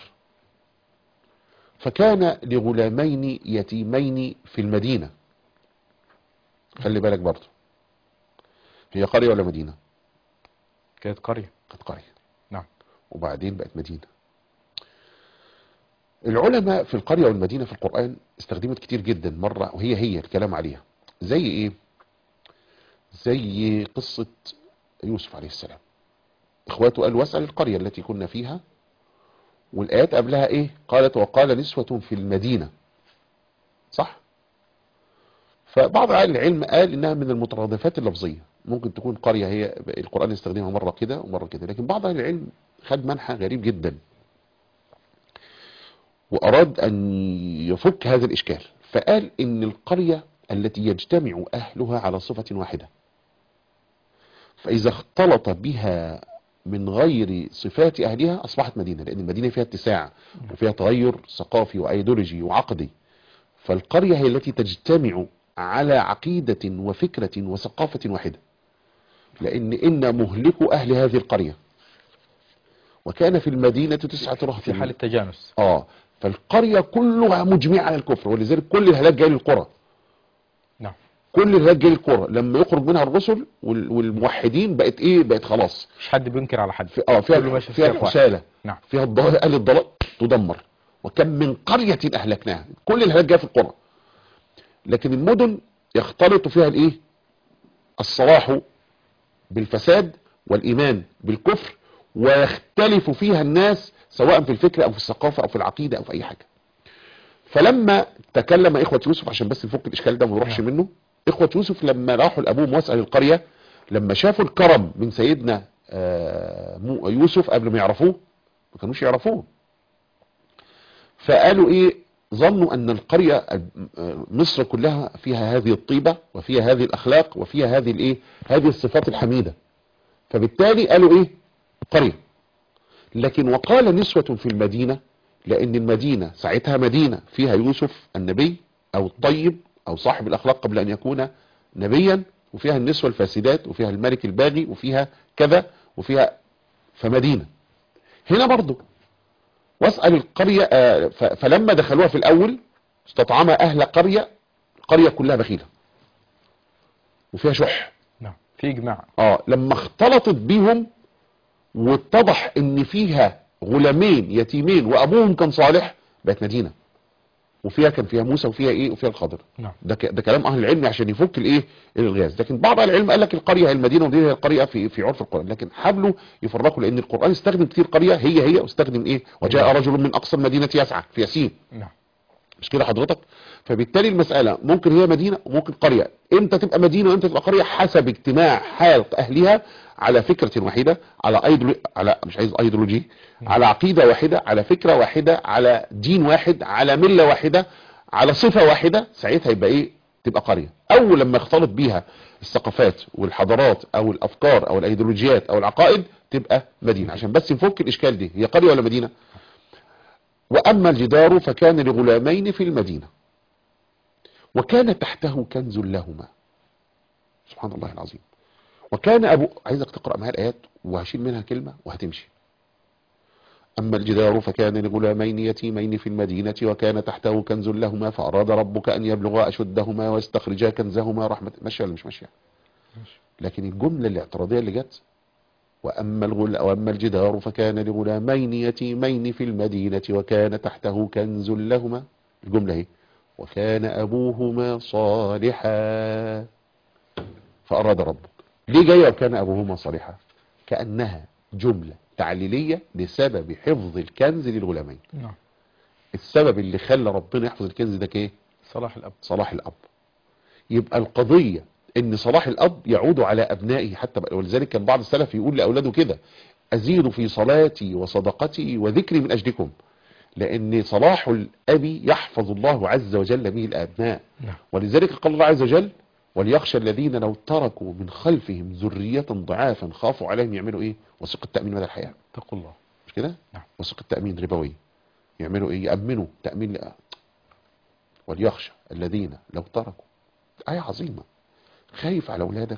فكان لغلامين يتيمين في المدينة خلي بالك برضه هي قرية ولا مدينة كانت قرية كانت قرية نعم وبعدين بقت مدينة العلماء في القرية والمدينة في القرآن استخدمت كتير جدا مرة وهي هي الكلام عليها زي ايه زي قصة يوسف عليه السلام اخواته قالوا واسأل القرية التي كنا فيها والآيات قبلها ايه قالت وقال نسوة في المدينة صح فبعض اهل العلم قال انها من المترادفات اللفظية ممكن تكون قرية هي القرآن يستخدمها مرة كده ومرة كده لكن بعض اهل العلم خد منحى غريب جدا وأراد أن يفك هذا الإشكال فقال إن القرية التي يجتمع أهلها على صفة واحدة فإذا اختلط بها من غير صفات أهلها أصبحت مدينة لأن المدينة فيها اتساع وفيها تغير ثقافي وأيديولوجي وعقدي فالقرية هي التي تجتمع على عقيدة وفكرة وثقافة واحدة لأن إن مهلك أهل هذه القرية وكان في المدينة تسعة رهط في حالة تجانس اه فالقرية كلها مجمعة على الكفر ولذلك كل الهلاك جاي للقرى نعم كل الهلاك جاي للقرى لما يخرج منها الرسل وال- والموحدين بقت ايه بقت خلاص مش حد بينكر على حد في اه كله فيها ماشي في فيها سياق واحد. الحسالة نعم فيها الضلال اهل الضلال تدمر وكم من قرية اهلكناها كل الهلاك جاي في القرى لكن المدن يختلط فيها الايه الصلاح بالفساد والايمان بالكفر ويختلف فيها الناس سواء في الفكر او في الثقافة او في العقيدة او في اي حاجة فلما تكلم اخوة يوسف عشان بس نفك الاشكال ده وما نروحش نعم. منه اخوة يوسف لما راحوا لابوهم واسأل القرية لما شافوا الكرم من سيدنا آه، مو- يوسف قبل ما يعرفوه ما كانوش يعرفوه فقالوا ايه ظنوا ان القرية آه، مصر كلها فيها هذه الطيبة وفيها هذه الاخلاق وفيها هذه الايه هذه الصفات الحميدة فبالتالي قالوا ايه قرية لكن وقال نسوة في المدينة لان المدينة ساعتها مدينة فيها يوسف النبي او الطيب او صاحب الاخلاق قبل ان يكون نبيا وفيها النسوة الفاسدات وفيها الملك الباغي وفيها كذا وفيها فمدينة هنا برضو واسأل القرية آه، ف- فلما دخلوها في الاول استطعم اهل قرية القرية كلها بخيلة وفيها شح نعم في اجماع اه لما اختلطت بيهم واتضح ان فيها غلامين يتيمين وابوهم كان صالح بقت مدينة وفيها كان فيها موسى وفيها ايه وفيها الخضر نعم ده ك- ده كلام اهل العلم عشان يفك الايه الالغاز لكن بعض اهل العلم قال لك القريه هي المدينه والمدينه هي القريه في في عرف القران لكن حاولوا يفرقوا لان القران استخدم كتير قريه هي هي واستخدم ايه وجاء رجل من اقصى المدينه يسعى في ياسين نعم مش كده حضرتك فبالتالي المساله ممكن هي مدينه وممكن قريه امتى تبقى مدينه وامتى تبقى قريه حسب اجتماع حال اهلها على فكره واحده على ايديولوجي على مش عايز ايديولوجي على عقيده واحده على فكره واحده على دين واحد على مله واحده على صفه واحده ساعتها يبقى ايه تبقى قريه اول لما يختلط بيها الثقافات والحضارات او الافكار او الايديولوجيات او العقائد تبقى مدينه عشان بس نفك الاشكال دي هي قريه ولا مدينه واما الجدار فكان لغلامين في المدينه وكان تحته كنز لهما سبحان الله العظيم وكان ابو عايزك تقرا معايا الايات وهشيل منها كلمه وهتمشي أما الجدار فكان لغلامين يتيمين في المدينة وكان تحته كنز لهما فأراد ربك أن يبلغا أشدهما ويستخرجا كنزهما رحمة ماشية ولا مش ماشية لكن الجملة الاعتراضية اللي جت وأما, الغل... وأما الجدار فكان لغلامين يتيمين في المدينة وكان تحته كنز لهما الجملة هي وكان أبوهما صالحا فأراد ربك ليه جاية وكان أبوهما صالحا كأنها جملة تعليلية لسبب حفظ الكنز للغلامين نعم السبب اللي خلى ربنا يحفظ الكنز ده ايه صلاح الاب صلاح الأب يبقى القضية ان صلاح الأب يعود على أبنائه حتى بقى ولذلك كان بعض السلف يقول لأولاده كده أزيد في صلاتي وصدقتي وذكري من أجلكم لأن صلاح الأب يحفظ الله عز وجل به الأبناء نعم ولذلك قال الله عز وجل وليخشى الذين لو تركوا من خلفهم ذرية ضعافا خافوا عليهم يعملوا ايه وثيق التأمين مدى الحياة اتقوا الله مش كده نعم. وثيق التأمين ربوي يعملوا ايه يأمنوا تأمين لأ. وليخشى الذين لو تركوا آية عظيمة خايف على أولادك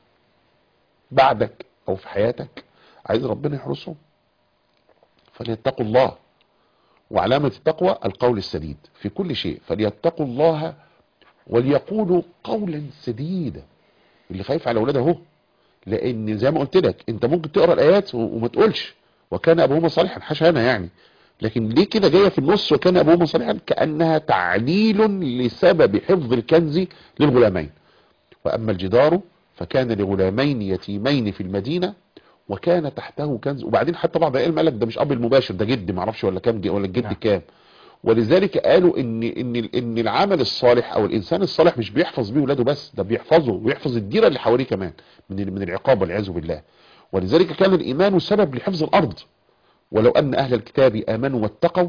بعدك أو في حياتك عايز ربنا يحرسهم فليتقوا الله وعلامة التقوى القول السديد في كل شيء فليتقوا الله وليقولوا قولا سديدا اللي خايف على اولاده اهو لان زي ما قلت لك انت ممكن تقرا الايات و- وما تقولش وكان ابوهما صالحا حاشا انا يعني لكن ليه كده جايه في النص وكان ابوهما صالحا كانها تعليل لسبب حفظ الكنز للغلامين واما الجدار فكان لغلامين يتيمين في المدينه وكان تحته كنز وبعدين حتى بعض العلم قال لك ده مش اب المباشر ده جد ما اعرفش ولا كام جي- ولا الجد نعم. كام ولذلك قالوا ان ان ان العمل الصالح او الانسان الصالح مش بيحفظ بيه ولاده بس ده بيحفظه ويحفظ الديره اللي حواليه كمان من من العقاب والعياذ بالله ولذلك كان الايمان سبب لحفظ الارض ولو ان اهل الكتاب امنوا واتقوا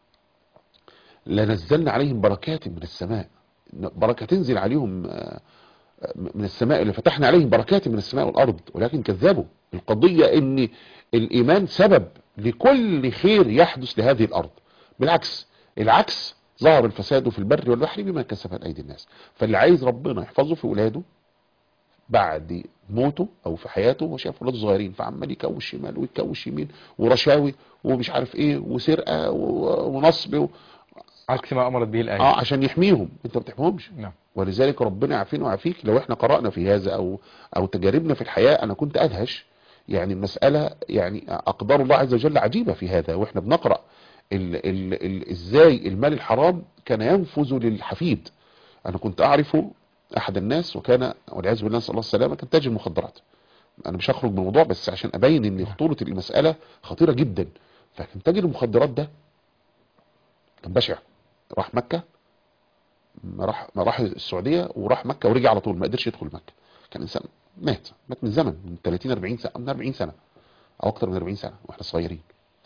لنزلنا عليهم بركات من السماء بركه تنزل عليهم آه، من السماء اللي فتحنا عليهم بركات من السماء والارض ولكن كذبوا القضيه ان الايمان سبب لكل خير يحدث لهذه الارض بالعكس العكس ظهر الفساد في البر والبحر بما كسبت ايدي الناس فاللي عايز ربنا يحفظه في ولاده بعد موته او في حياته هو شاف ولاده صغيرين فعمال يكوش شمال ويكوش يمين ورشاوي ومش عارف ايه وسرقه و- ونصب و... عكس ما امرت به الايه اه عشان يحميهم انت ما بتحميهمش نعم ولذلك ربنا يعافينا ويعافيك لو احنا قرأنا في هذا او او تجاربنا في الحياة انا كنت ادهش يعني المسألة يعني اقدار الله عز وجل عجيبة في هذا واحنا بنقرأ ال ال ال ازاي المال الحرام كان ينفذ للحفيد انا كنت اعرف احد الناس وكان والعياذ بالله نسال الله السلامه كان تاجر مخدرات انا مش هخرج من الموضوع بس عشان ابين ان خطوره المساله خطيره جدا فكان تاجر المخدرات ده كان بشع راح مكه ما راح ما راح السعوديه وراح مكه ورجع على طول ما قدرش يدخل مكه كان انسان مات مات من زمن من 30 40 سنه من 40 سنه او اكتر من 40 سنه واحنا صغيرين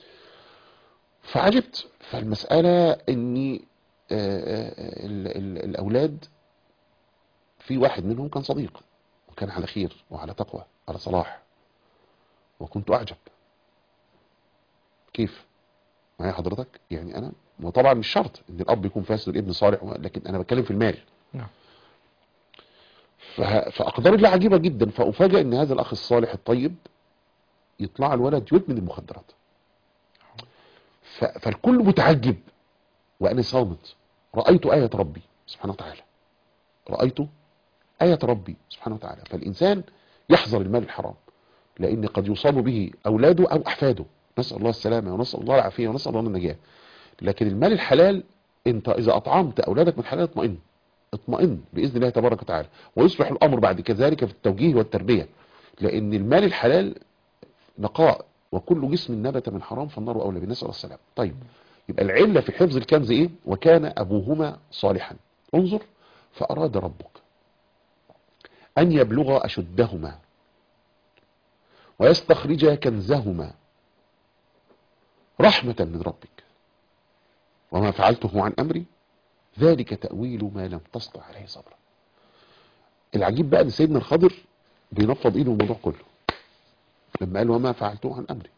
فعجبت فالمساله اني آه، آه، ال- ال- الاولاد في واحد منهم كان صديق وكان على خير وعلى تقوى على صلاح وكنت اعجب كيف معايا حضرتك يعني انا وطبعا مش شرط ان الاب يكون فاسد والابن صالح لكن انا بتكلم في المال نعم ف- فاقدار الله عجيبه جدا فافاجئ ان هذا الاخ الصالح الطيب يطلع الولد يدمن المخدرات ف- فالكل متعجب وانا صامت رايت ايه ربي سبحانه وتعالى رايت ايه ربي سبحانه وتعالى فالانسان يحذر المال الحرام لان قد يصاب به اولاده او احفاده نسال الله السلامه ونسال الله العافيه ونسال الله النجاه لكن المال الحلال انت اذا اطعمت اولادك من حلال اطمئن اطمئن باذن الله تبارك وتعالى ويصبح الامر بعد كذلك في التوجيه والتربيه لان المال الحلال نقاء وكل جسم نبت من حرام فالنار اولى بالناس الله السلام طيب يبقى العله في حفظ الكنز ايه وكان ابوهما صالحا انظر فاراد ربك ان يبلغ اشدهما ويستخرج كنزهما رحمه من ربك وما فعلته عن امري ذلك تأويل ما لم تسطع عليه صبرا العجيب بقى ان سيدنا الخضر بينفض ايده من الموضوع كله لما قال وما فعلته عن امري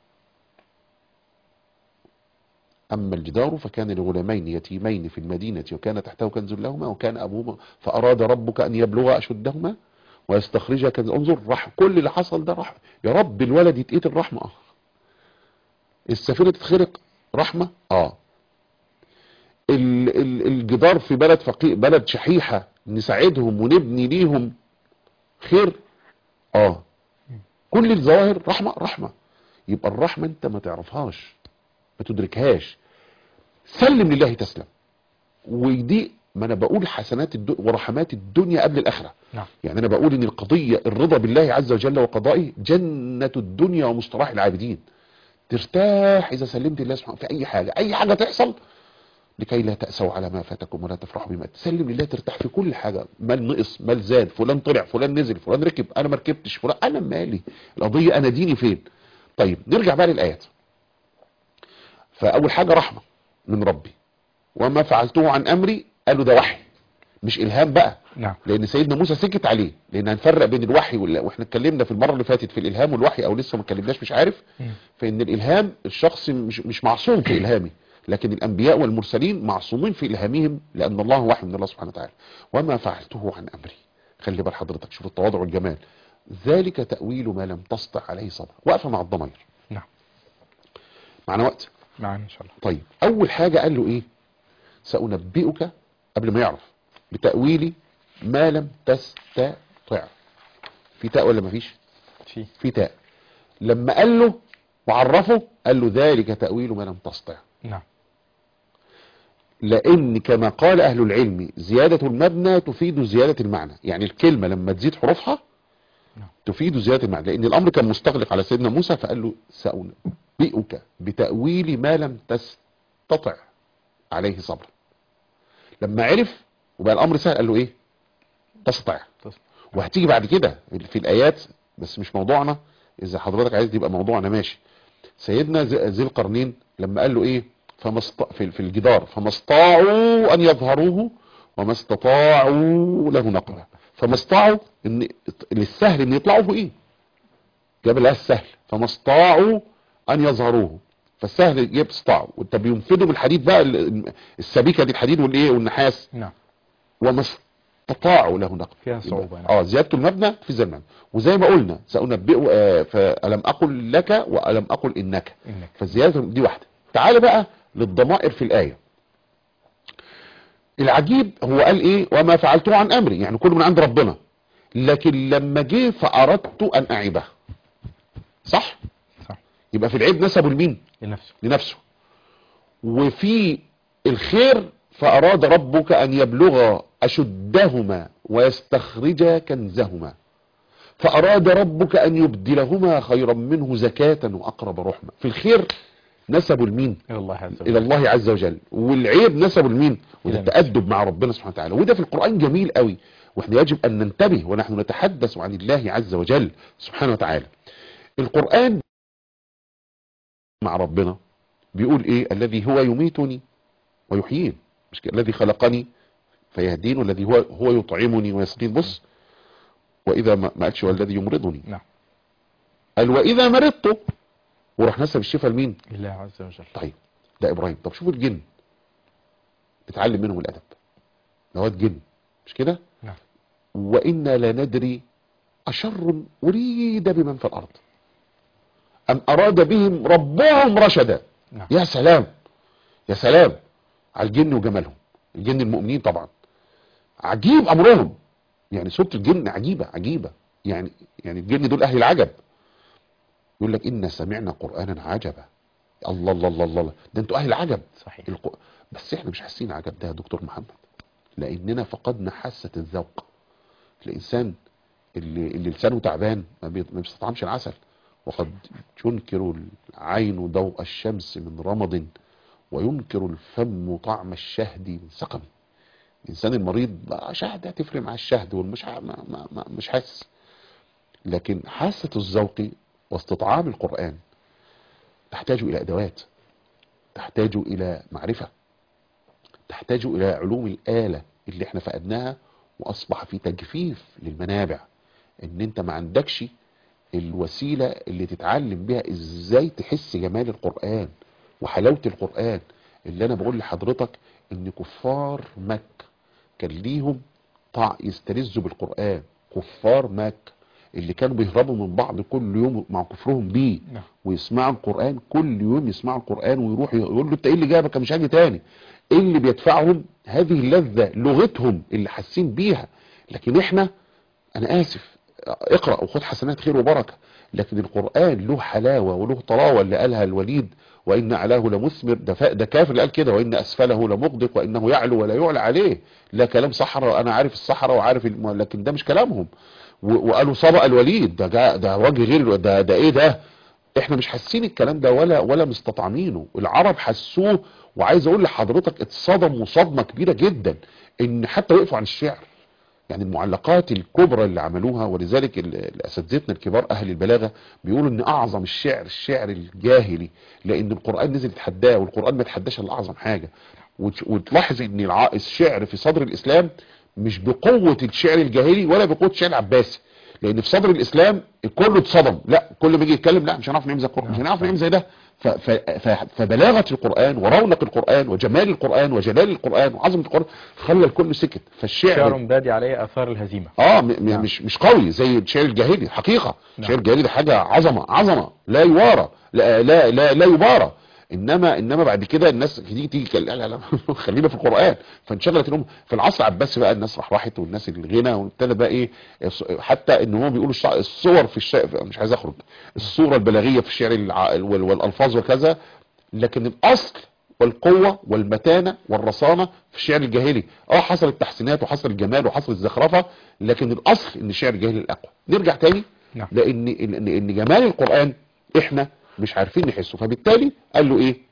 اما الجدار فكان لغلامين يتيمين في المدينة وكان تحته كنز لهما وكان ابوهما فاراد ربك ان يبلغ اشدهما ويستخرج كنز انظر رح كل اللي حصل ده رحمة يا رب الولد يتقتل رحمة اه السفينة تتخرق رحمة اه ال- ال- الجدار في بلد فقير بلد شحيحة نساعدهم ونبني ليهم خير اه كل الظواهر رحمة رحمة يبقى الرحمة انت ما تعرفهاش ما تدركهاش سلم لله تسلم ودي ما انا بقول حسنات الدنيا ورحمات الدنيا قبل الاخره نعم يعني انا بقول ان القضيه الرضا بالله عز وجل وقضائه جنه الدنيا ومستراح العابدين ترتاح اذا سلمت لله سبحانه في اي حاجه اي حاجه تحصل لكي لا تأسوا على ما فاتكم ولا تفرحوا بما تسلم لله ترتاح في كل حاجة مال نقص مال زاد فلان طلع فلان نزل فلان ركب انا ما ركبتش فلان انا مالي القضية انا ديني فين طيب نرجع بقى للآيات فاول حاجة رحمة من ربي وما فعلته عن امري قالوا ده وحي مش الهام بقى نعم لان سيدنا موسى سكت عليه لان هنفرق بين الوحي وال- واحنا اتكلمنا في المره اللي فاتت في الالهام والوحي او لسه ما اتكلمناش مش عارف مم. فان الالهام الشخص مش مش معصوم في الهامه لكن الانبياء والمرسلين معصومين في الهامهم لان الله وحي من الله سبحانه وتعالى وما فعلته عن امري خلي بال حضرتك شوف التواضع والجمال ذلك تاويل ما لم تسطع عليه صبر واقفه مع الضمير نعم معنا وقت معنا ان شاء الله طيب اول حاجه قال له ايه سانبئك قبل ما يعرف بتاويل ما لم تستطع في تاء ولا مفيش في في تاء لما قال له وعرفه قال له ذلك تأويل ما لم تستطع نعم لأن كما قال أهل العلم زيادة المبنى تفيد زيادة المعنى يعني الكلمة لما تزيد حروفها نعم. تفيد زيادة المعنى لأن الأمر كان مستغلق على سيدنا موسى فقال له سأنبئك بتأويل ما لم تستطع عليه صبرا لما عرف وبقى الأمر سهل قال له إيه تستطع تصل. وهتيجي بعد كده في الآيات بس مش موضوعنا إذا حضرتك عايز يبقى موضوعنا ماشي سيدنا ذي ذي القرنين لما قال له إيه فما است... في في الجدار فما استطاعوا أن يظهروه وما استطاعوا له نقبة فما استطاعوا إن للسهل إن يطلعوا فوقيه جاب لها السهل فما استطاعوا أن يظهروه فالسهل يجيب استطاعوا وانت بينفذوا بالحديد بقى ال- السبيكة دي الحديد والإيه والنحاس نعم وما استطاعوا له نقل فيها صعوبة نعم. اه زيادة المبنى في زي المبنى وزي ما قلنا سأنبئ آه فألم أقل لك وألم أقل إنك إنك فالزيادة دي واحدة تعال بقى للضمائر في الآية العجيب هو قال ايه وما فعلته عن امري يعني كله من عند ربنا لكن لما جه فاردت ان اعيبه صح صح يبقى في العيب نسبه لمين لنفسه لنفسه وفي الخير فاراد ربك ان يبلغ اشدهما ويستخرجا كنزهما فاراد ربك ان يبدلهما خيرا منه زكاة واقرب رحمة في الخير نسبه لمين إلى الله عز وجل الى الله عز وجل والعيب نسبه لمين وده إلى التأدب مع ربنا سبحانه وتعالى وده في القرآن جميل قوي واحنا يجب ان ننتبه ونحن نتحدث عن الله عز وجل سبحانه وتعالى القرآن مع ربنا بيقول ايه الذي هو يميتني ويحيين مش كده؟ الذي خلقني فيهدين والذي هو هو يطعمني ويسقين بص واذا ما ما قالش والذي يمرضني نعم قال واذا مرضت وراح نسب الشفاء لمين لله عز وجل طيب ده ابراهيم طب شوفوا الجن نتعلم منهم الادب ده هو الجن مش كده نعم وانا لا ندري اشر اريد بمن في الارض ام اراد بهم ربهم رشدا نعم يا سلام يا سلام على الجن وجمالهم الجن المؤمنين طبعا عجيب امرهم يعني سوره الجن عجيبه عجيبه يعني يعني الجن دول اهل العجب يقول لك إنا سمعنا قرآنا عجبا الله الله الله الله ده انتوا أهل عجب صحيح الق... بس احنا مش حاسين عجب ده يا دكتور محمد لأننا فقدنا حاسة الذوق الإنسان اللي, اللي لسانه تعبان ما, بي... ما بيستطعمش العسل وقد تنكر العين ضوء الشمس من رمض وينكر الفم طعم الشهد من سقم الإنسان المريض بقى شهد هتفرق مع الشهد والمش ع- ما... ما... ما... مش حاسس لكن حاسة الذوق واستطعام القرآن تحتاج إلى أدوات تحتاج إلى معرفة تحتاج إلى علوم الآلة اللي احنا فقدناها وأصبح في تجفيف للمنابع إن أنت ما عندكش الوسيلة اللي تتعلم بها إزاي تحس جمال القرآن وحلاوة القرآن اللي أنا بقول لحضرتك إن كفار مكة كان ليهم طع يستلذوا بالقرآن كفار مكة اللي كانوا بيهربوا من بعض كل يوم مع كفرهم بيه نعم ويسمعوا القرآن كل يوم يسمعوا القرآن ويروح يقول له انت ايه اللي جابك أنا مش هاجي تاني ايه اللي بيدفعهم هذه اللذة لغتهم اللي حاسين بيها لكن احنا انا اسف اقرأ وخد حسنات خير وبركة لكن القرآن له حلاوة وله طراوة اللي قالها الوليد وإن أعلاه لمثمر ده, فا- ده كافر اللي قال كده وإن أسفله لمغدق وإنه يعلو ولا يعلى عليه لا كلام صحراء أنا عارف الصحراء وعارف الم... لكن ده مش كلامهم و- وقالوا سبق الوليد ده جا ده وجه غير ده ده ايه ده احنا مش حاسين الكلام ده ولا ولا مستطعمينه العرب حسوه وعايز اقول لحضرتك اتصدموا صدمة كبيرة جدا ان حتى وقفوا عن الشعر يعني المعلقات الكبرى اللي عملوها ولذلك ال- اساتذتنا الكبار اهل البلاغه بيقولوا ان اعظم الشعر الشعر الجاهلي لان القران نزل يتحداه والقران ما يتحداش الا اعظم حاجه وت- وتلاحظ ان الع- الشعر في صدر الاسلام مش بقوه الشعر الجاهلي ولا بقوه الشعر العباسي لان في صدر الاسلام كله اتصدم لا كل ما يجي يتكلم لا مش هنعرف نعمل زي القران مش هنعرف نعمل زي ده ف- ف- ف- فبلاغه القران ورونق القران وجمال القران وجلال القران وعظمه القران خلى الكل سكت فالشعر شعر بادي عليه آثار الهزيمة اه م م نعم. مش مش قوي زي الشعر الجاهلي حقيقة نعم. الشعر الجاهلي ده حاجة عظمة عظمة لا يوارى لا لا لا, لا يبارى انما انما بعد كده الناس تيجي تيجي تقول لا لا لا خلينا في القران فانشغلت الام في العصر العباسي بقى الناس راح راحت والناس الغنى وابتدى بقى ايه حتى ان هو بيقولوا الشع- الصور في الشعر مش عايز اخرج الصوره البلاغيه في الشعر الع- وال- والالفاظ وكذا لكن الاصل والقوة والمتانة والرصانة في الشعر الجاهلي اه حصل التحسينات وحصل الجمال وحصل الزخرفة لكن الاصل ان الشعر الجاهلي الاقوى نرجع تاني نعم. لان ان ان جمال القرآن احنا مش عارفين نحسه فبالتالي قال له ايه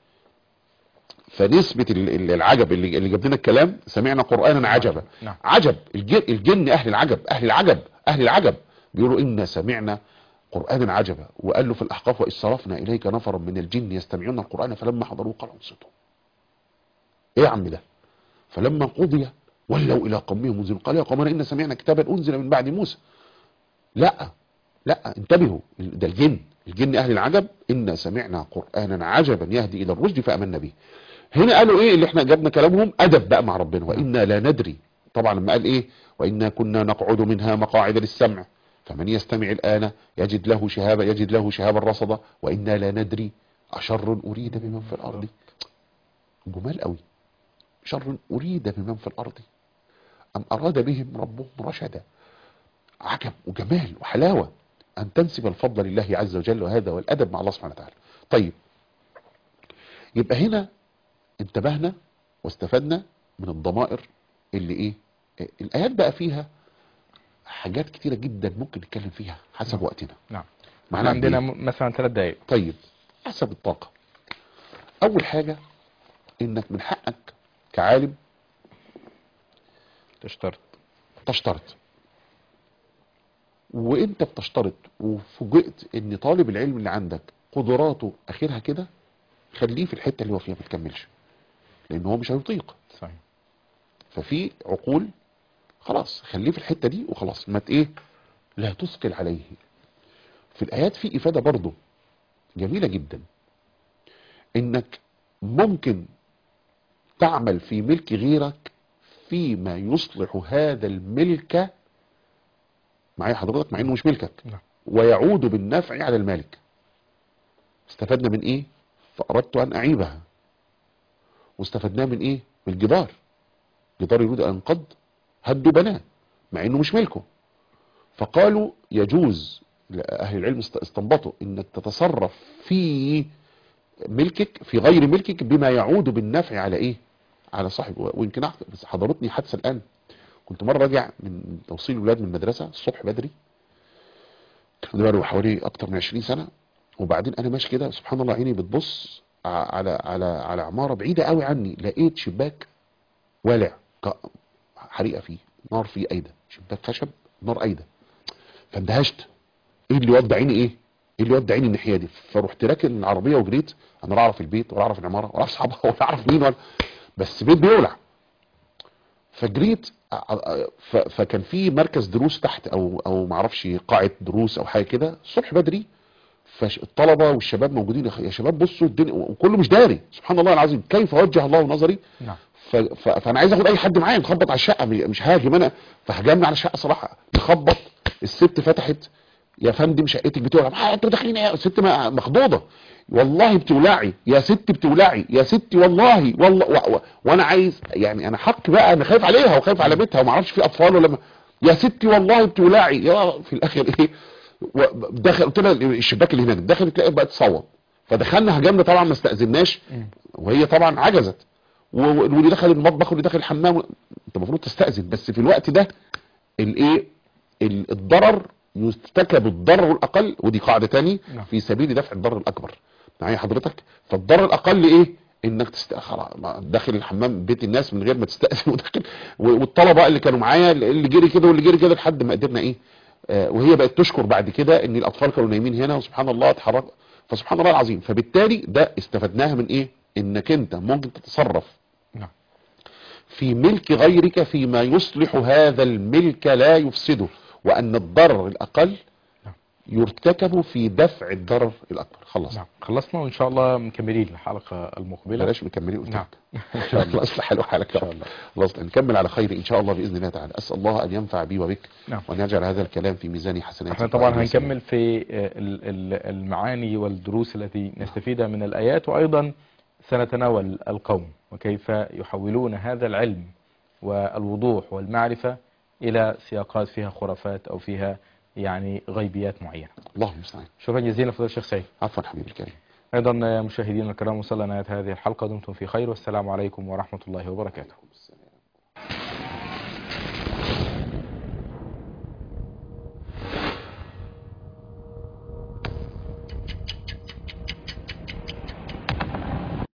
فنسبة ال- ال- العجب اللي اللي جاب لنا الكلام سمعنا قرآنا عجبا نعم. عجب الجن, الجن اهل العجب اهل العجب اهل العجب بيقولوا انا سمعنا قرآنا عجبا وقال له في الاحقاف واذ صرفنا اليك نفرا من الجن يستمعون القرآن فلما حضروه قالوا انصتوا ايه يا عم ده فلما قضي ولوا الى قومهم منذرين قال يا قومنا ان سمعنا كتابا انزل من بعد موسى لا لا انتبهوا ده الجن الجن اهل العجب ان سمعنا قرانا عجبا يهدي الى الرشد فامنا به هنا قالوا ايه اللي احنا جبنا كلامهم ادب بقى مع ربنا وانا لا ندري طبعا لما قال ايه وإنا كنا نقعد منها مقاعد للسمع فمن يستمع الآن يجد له شهابا يجد له شهابا رصدا وإنا لا ندري أشر أريد بمن في الأرض جمال قوي شر أريد بمن في الأرض أم أراد بهم ربهم رشدا عجب وجمال وحلاوة أن تنسب الفضل لله عز وجل وهذا والأدب مع الله سبحانه وتعالى طيب يبقى هنا انتبهنا واستفدنا من الضمائر اللي ايه آه، الآيات بقى فيها حاجات كتيرة جدا ممكن نتكلم فيها حسب وقتنا نعم معناها عندنا إيه؟ م- مثلا ثلاث دقائق طيب حسب الطاقة أول حاجة إنك من حقك كعالم تشترط تشترط وانت بتشترط وفوجئت ان طالب العلم اللي عندك قدراته اخرها كده خليه في الحته اللي هو فيها ما تكملش لان هو مش هيطيق صحيح ففي عقول خلاص خليه في الحته دي وخلاص ما ت- ايه لا تثقل عليه في الايات في افاده برضه جميله جدا انك ممكن تعمل في ملك غيرك فيما يصلح هذا الملك معايا حضرتك مع انه مش ملكك نعم. ويعود بالنفع على المالك استفدنا من ايه فاردت ان اعيبها واستفدناه من ايه من الجدار جدار يريد ان ينقض هدوا بناه مع انه مش ملكه فقالوا يجوز اهل العلم است- استنبطوا انك تتصرف في ملكك في غير ملكك بما يعود بالنفع على ايه على صاحبه ويمكن أحد- بس حضرتني حادثه الان كنت مره راجع من توصيل الولاد من المدرسه الصبح بدري كان ده بقى حوالي اكتر من 20 سنه وبعدين انا ماشي كده سبحان الله عيني بتبص ع- على على على عماره بعيده قوي عني لقيت شباك والع ك- حريقه فيه نار فيه ايده شباك خشب نار ايده فاندهشت ايه اللي يودع عيني ايه ايه اللي يودع عيني الناحيه دي فرحت راكن العربيه وجريت انا لا اعرف البيت ولا اعرف العماره ولا اعرف اصحابها ولا اعرف مين ولا بس بيت بيولع فجريت ع- ع- ف- فكان في مركز دروس تحت او او معرفش قاعه دروس او حاجه كده الصبح بدري فالطلبه والشباب موجودين يا أخي- يا شباب بصوا الدنيا وكله مش داري سبحان الله العظيم كيف وجه الله نظري نعم ف... ف... فانا عايز اخد اي حد معايا نخبط على الشقه م- مش هاجم انا فهجمنا على الشقه صراحه نخبط الست فتحت يا فندم شقتك بتولع آه انتوا داخلين ايه الست ما- مخضوضه والله بتولعي يا ست بتولعي يا ستي والله والله و... و... وانا عايز يعني انا حق بقى انا خايف عليها وخايف على بيتها وما اعرفش في اطفال ولا ما... يا ستي والله بتولعي يا في الاخر ايه و... دخل قلت لها الشباك اللي هناك دخلت تلاقي بقت تصوت فدخلنا هجمنا طبعا ما استاذناش وهي طبعا عجزت و- واللي دخل المطبخ واللي دخل الحمام انت المفروض تستأذن بس في الوقت ده الايه ال- الضرر يرتكب الضرر الاقل ودي قاعده تاني نعم. في سبيل دفع الضرر الاكبر معايا حضرتك فالضرر الاقل ايه انك تست... خلاص ما- داخل الحمام بيت الناس من غير ما تستأذن وداخل و- والطلبه اللي كانوا معايا اللي جري كده واللي جري كده لحد ما قدرنا ايه آه وهي بقت تشكر بعد كده ان الاطفال كانوا نايمين هنا وسبحان الله اتحرك فسبحان الله العظيم فبالتالي ده استفدناها من ايه انك انت ممكن تتصرف نعم في ملك غيرك فيما يصلح هذا الملك لا يفسده وأن الضرر الأقل نعم. يرتكب في دفع الضرر الأكبر خلص نعم خلصنا وان شاء الله مكملين الحلقه المقبله بلاش مكملين قلت نعم لك ان شاء الله الله يصلح حال وحالك إن شاء الله. خلاص نكمل على خير إن شاء الله بإذن الله تعالى أسأل الله أن ينفع بي وبك نعم وأن يجعل هذا الكلام في ميزان حسناتك احنا طبعا وأجر سنة. هنكمل في آه، ال- ال- المعاني والدروس التي نستفيدها من الآيات وأيضا سنتناول القوم وكيف يحولون هذا العلم والوضوح والمعرفة إلى سياقات فيها خرافات أو فيها يعني غيبيات معينة اللهم المستعان شكرا جزيلا فضيلة الشيخ سعيد عفوا حبيبي الكريم أيضا مشاهدينا الكرام وصلنا نهاية هذه الحلقة دمتم في خير والسلام عليكم ورحمة الله وبركاته السلام